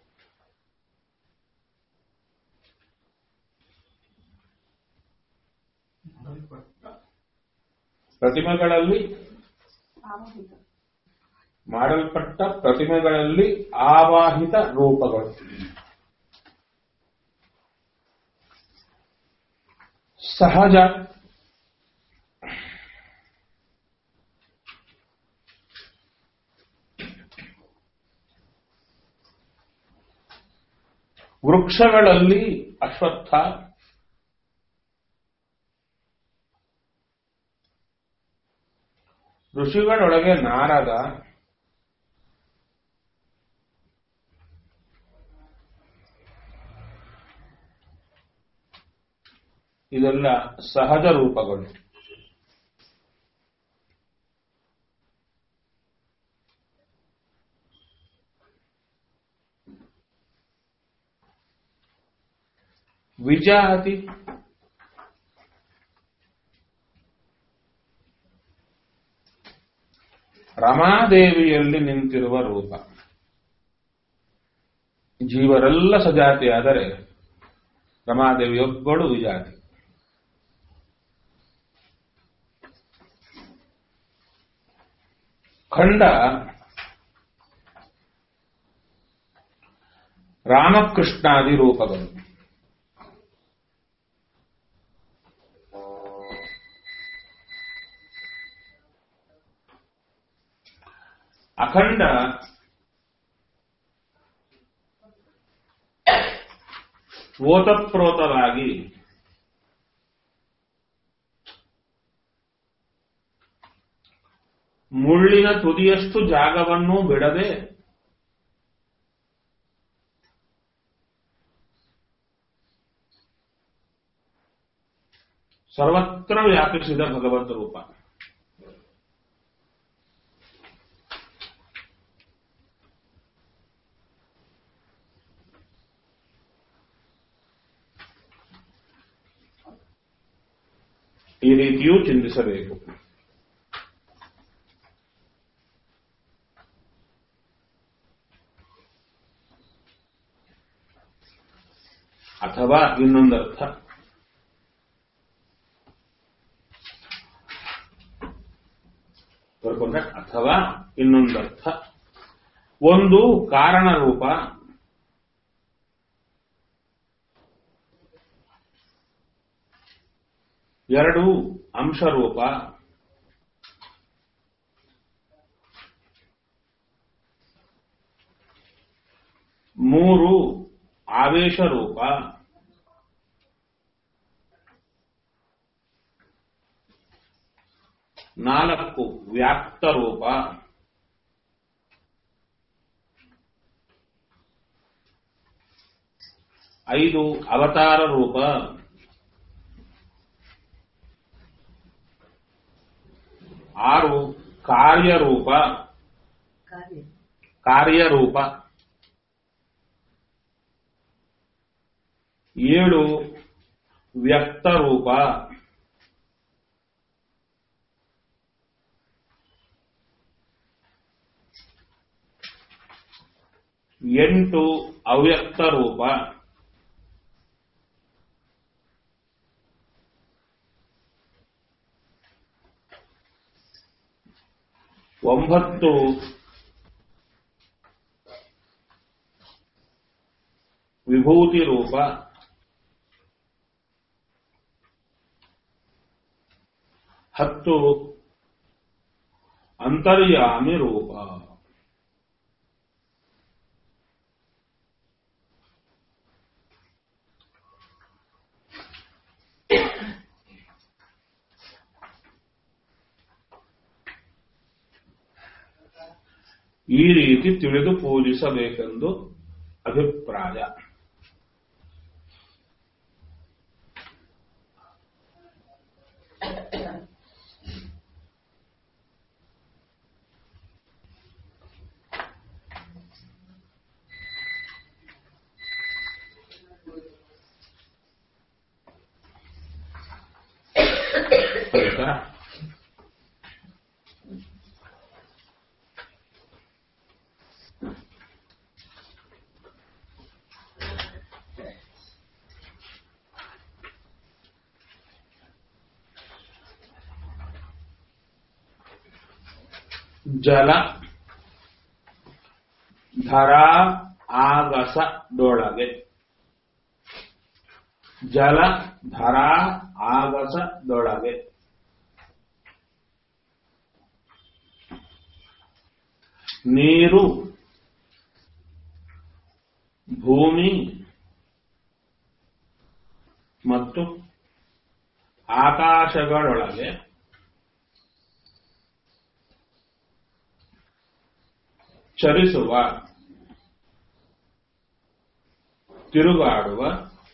Speaker 1: ಪ್ರತಿಮೆಗಳಲ್ಲಿ
Speaker 3: ಆವಾಹಿತ
Speaker 1: ಮಾಡಲ್ಪಟ್ಟ ಪ್ರತಿಮೆಗಳಲ್ಲಿ ಆವಾಹಿತ ರೂಪಗಳು ಸಹಜ ವೃಕ್ಷಗಳಲ್ಲಿ ಅಶ್ವತ್ಥ ಋಷಿಗಳೊಳಗೆ ನಾರದ ಇದೆಲ್ಲ ಸಹಜ ರೂಪಗಳು ವಿಜಾತಿ ರಮಾದೇವಿಯಲ್ಲಿ ನಿಂತಿರುವ ರೂಪ ಜೀವರೆಲ್ಲ ಸಜಾತಿಯಾದರೆ ರಮಾದೇವಿಯೊಬ್ಬಳು ವಿಜಾತಿ ಖಂಡ ರಾಮಕೃಷ್ಣಾದಿ ರೂಪಗಳು ಅಖಂಡ ಓತಪ್ರೋತವಾಗಿ ಮುಳ್ಳಿನ ತುದಿಯಷ್ಟು ಜಾಗವನ್ನು ಬಿಡದೆ ಸರ್ವತ್ರ ವ್ಯಾಪಿಸಿದ ಭಗವಂತ ರೂಪ ಈ ರೀತಿಯೂ ಚಿಂತಿಸಬೇಕು ಅಥವಾ ಇನ್ನೊಂದರ್ಥ ಬರ್ಕೊಂಡ್ರೆ ಅಥವಾ ಇನ್ನೊಂದರ್ಥ ಒಂದು ಕಾರಣ ರೂಪ ಎರಡು ಅಂಶರೂಪ ಮೂರು ಆವೇಶ ರೂಪ ನಾಲ್ಕು ವ್ಯಾಪ್ತ ರೂಪ ಐದು ಅವತಾರ ರೂಪ ಆರು ಕಾರ್ಯರೂಪ
Speaker 2: ಕಾರ್ಯ
Speaker 1: ಕಾರ್ಯರೂಪ ಏಳು ವ್ಯಕ್ತರೂಪ ಎಂಟು ಅವ್ಯಕ್ತ ರೂಪ ಒಂಬತ್ತು ವಿಭೂತಿ ರೂಪ ಹತ್ತು ಅಂತರ್ಯಾಮಿ ರೂಪ ಈ ರೀತಿ ತಿಳಿದು ಪೂಜಿಸಬೇಕೆಂದು ಅಭಿಪ್ರಾಯ ನಂತರ ಜಲ ಧರಾ ಆಗಸದೊಳಗೆ ಜಲ ಧರಾ ಆಗಸದೊಳಗೆ ನೀರು ಭೂಮಿ ಮತ್ತು ಆಕಾಶಗಳೊಳಗೆ ಚಲಿಸುವ ತಿರುಗಾಡುವ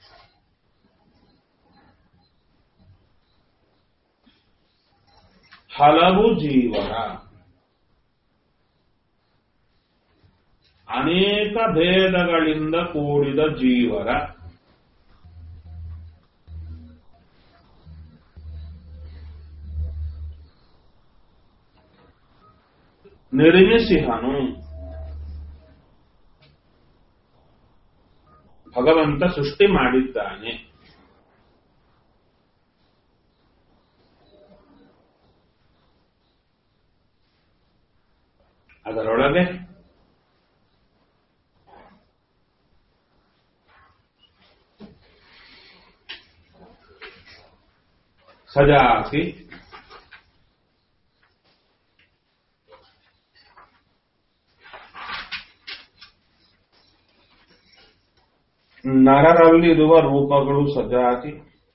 Speaker 1: ಹಲವು ಜೀವನ ಅನೇಕ ಭೇದಗಳಿಂದ ಕೂಡಿದ ಜೀವರ ನಿರ್ಮಿಸಿಹನು ಭಗವಂತ ಸೃಷ್ಟಿ ಮಾಡಿದ್ದಾನೆ ಅದರೊಳಗೆ ಸಜಾತಿ ನರರಲ್ಲಿರುವ ರೂಪಗಳು ಸಜಾತಿ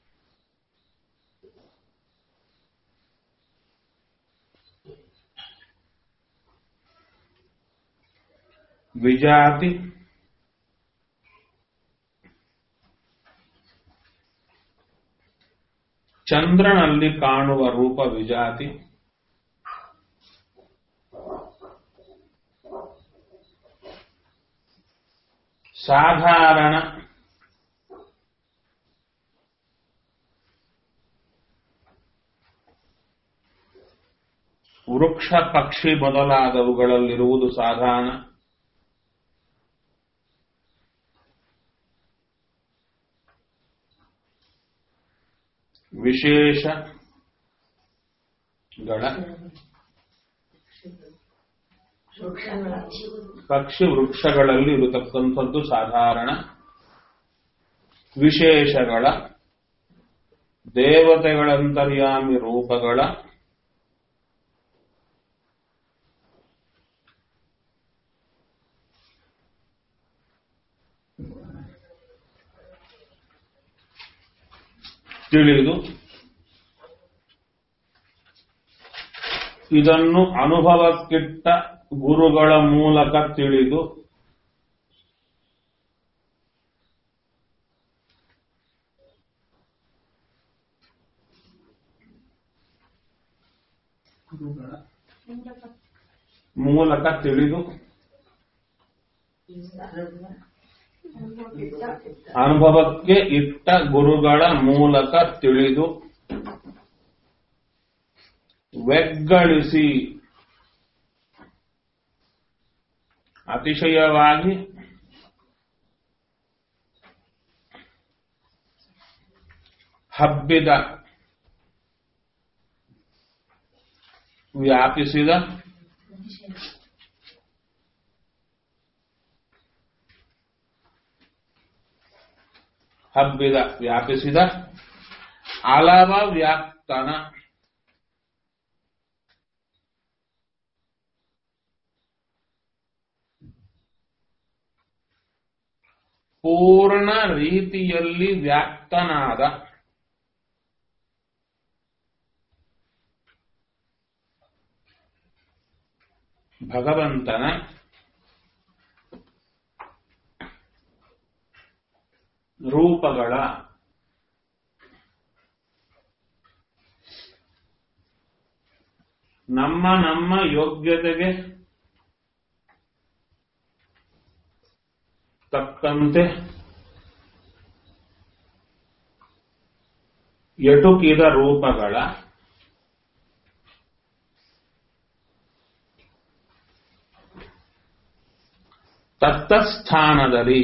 Speaker 1: ವಿಜಾತಿ ಚಂದ್ರನಲ್ಲಿ ಕಾಣುವ ರೂಪ ವಿಜಾತಿ ಸಾಧಾರಣ ವೃಕ್ಷ ಪಕ್ಷಿ ಮೊದಲಾದವುಗಳಲ್ಲಿರುವುದು ಸಾಧಾರಣ ವಿಶೇಷಗಳ ಪಕ್ಷಿ ವೃಕ್ಷಗಳಲ್ಲಿ ಇರತಕ್ಕಂಥದ್ದು ಸಾಧಾರಣ ವಿಶೇಷಗಳ ದೇವತೆಗಳಂತರ್ಯಾಮಿ ರೂಪಗಳ ತಿಳಿದು ಇದನ್ನು ಅನುಭವಕ್ಕಿಟ್ಟ ಗುರುಗಳ ಮೂಲಕ ತಿಳಿದು ಮೂಲಕ ತಿಳಿದು ಅನುಭವಕ್ಕೆ ಇಟ್ಟ ಗುರುಗಳ ಮೂಲಕ ತಿಳಿದು ವೆಗ್ಗಳಿಸಿ ಅತಿಶಯವಾಗಿ ಹಬ್ಬಿದ ವ್ಯಾಪಿಸಿದ ಹಬ್ಬಿದ ವ್ಯಾಪಿಸಿದ ಅಲವ ವ್ಯಾಪ್ತನ ಪೂರ್ಣ ರೀತಿಯಲ್ಲಿ ವ್ಯಾಪ್ತನಾದ ಭಗವಂತನ ರೂಪಗಳ ನಮ್ಮ ನಮ್ಮ ಯೋಗ್ಯತೆಗೆ ತಕ್ಕಂತೆ ಎಟುಕಿದ ರೂಪಗಳ ತತ್ತಸ್ಥಾನದಲ್ಲಿ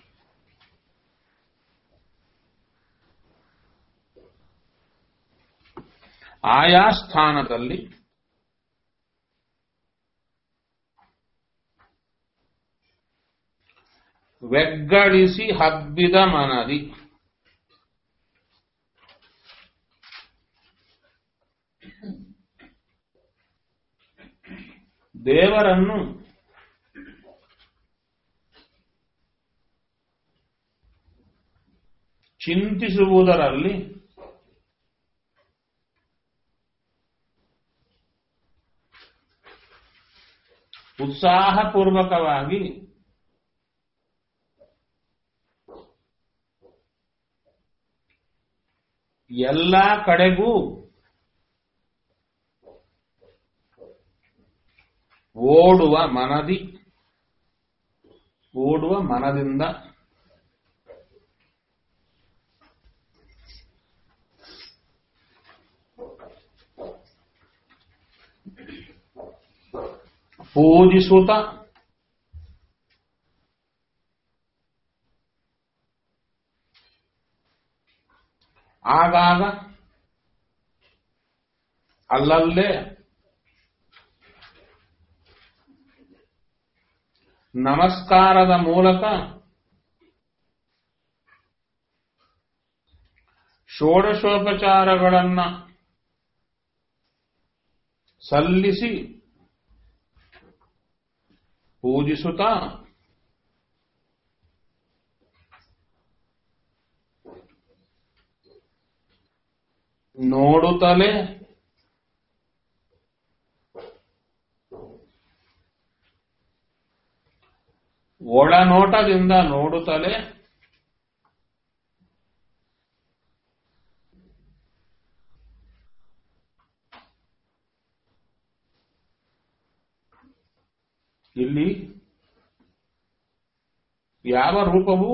Speaker 1: ಆಯಾ ಸ್ಥಾನದಲ್ಲಿ வெగ్గಳಿಸಿ ಹಬ್ಬಿದ ಮನದಿ ದೇವರನ್ನು ಚಿಂತಿಸುವುದರಲ್ಲಿ ಉತ್ಸಾಹಪೂರ್ವಕವಾಗಿ ಎಲ್ಲ ಕಡೆಗೂ ಓಡುವ ಮನದಿ ಓಡುವ ಮನದಿಂದ ಪೂಜಿಸುತ್ತ ಆಗಾಗ ಅಲ್ಲಲ್ಲೇ ನಮಸ್ಕಾರದ ಮೂಲಕ ಷೋಡಶೋಪಚಾರಗಳನ್ನ ಸಲ್ಲಿಸಿ ಪೂಜಿಸುತ್ತಾ ನೋಡುತ್ತಲೇ ಒಳನೋಟದಿಂದ ನೋಡುತ್ತಲೇ ಇಲ್ಲಿ ಯಾವ ರೂಪವು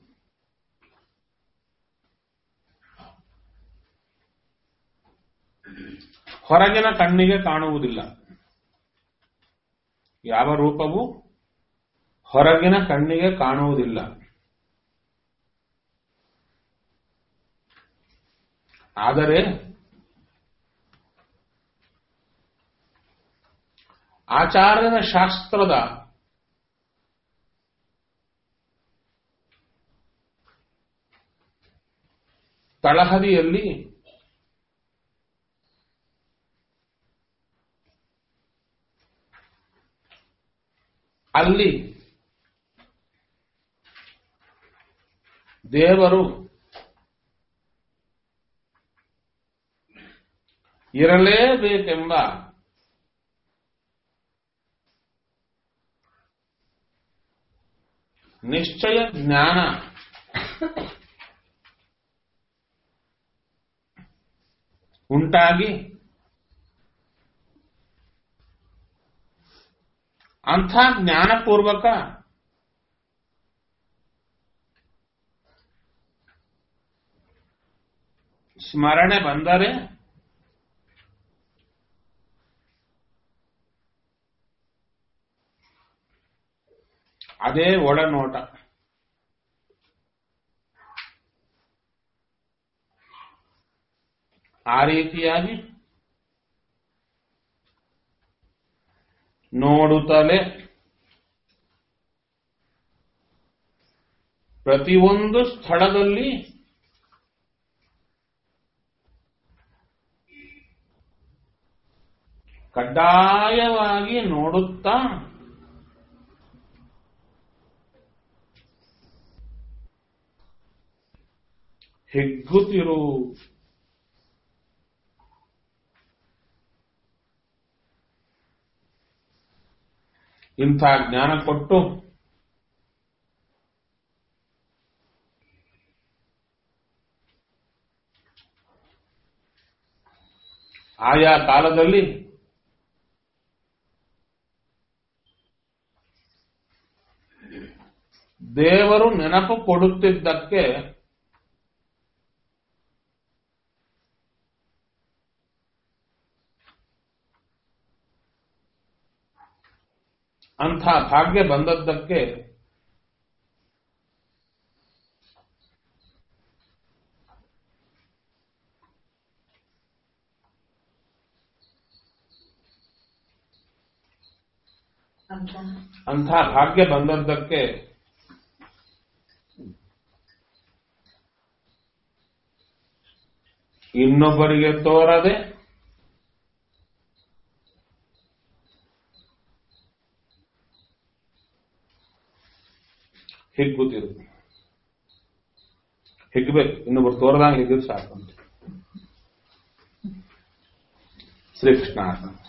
Speaker 1: ಹೊರಗಿನ ಕಣ್ಣಿಗೆ ಕಾಣುವುದಿಲ್ಲ ಯಾವ ರೂಪವು ಹೊರಗಿನ ಕಣ್ಣಿಗೆ ಕಾಣುವುದಿಲ್ಲ ಆದರೆ ಆಚಾರ್ಯನ ಶಾಸ್ತ್ರದ ತಳಹದಿಯಲ್ಲಿ ಅಲ್ಲಿ ದೇವರು ಇರಲೇಬೇಕೆಂಬ ನಿಶ್ಚಯ ಜ್ಞಾನ ಉಂಟಾಗಿ ಅಂಥ ಜ್ಞಾನಪೂರ್ವಕ ಸ್ಮರಣೆ ಬಂದರೆ ಅದೇ ಒಳನೋಟ ಆ ರೀತಿಯಾಗಿ ನೋಡುತ್ತಲೇ ಪ್ರತಿಯೊಂದು ಸ್ಥಳದಲ್ಲಿ ಕಡ್ಡಾಯವಾಗಿ ನೋಡುತ್ತಾ ಹಿಗ್ಗುತ್ತಿರು ಇಂಥ ಜ್ಞಾನ ಕೊಟ್ಟು ಆಯಾ ಕಾಲದಲ್ಲಿ ದೇವರು ನೆನಪು ಕೊಡುತ್ತಿದ್ದಕ್ಕೆ ಅಂಥ ಭಾಗ್ಯ ಬಂದದ್ದಕ್ಕೆ
Speaker 2: ಅಂತ
Speaker 1: ಅಂಥ ಭಾಗ್ಯ ಬಂದದ್ದಕ್ಕೆ ಇನ್ನೊಬ್ಬರಿಗೆ ತೋರದೆ ಹಿಗ್ಗುತ್ತಿರು ಹಿಗ್ಬೇಕು ಇನ್ನೊಬ್ರು ತೋರದಂಗೆ ಹಿಗ್ಗಿದ್ರೆ ಸಾಕು ಅಂತ ಶ್ರೀಕೃಷ್ಣ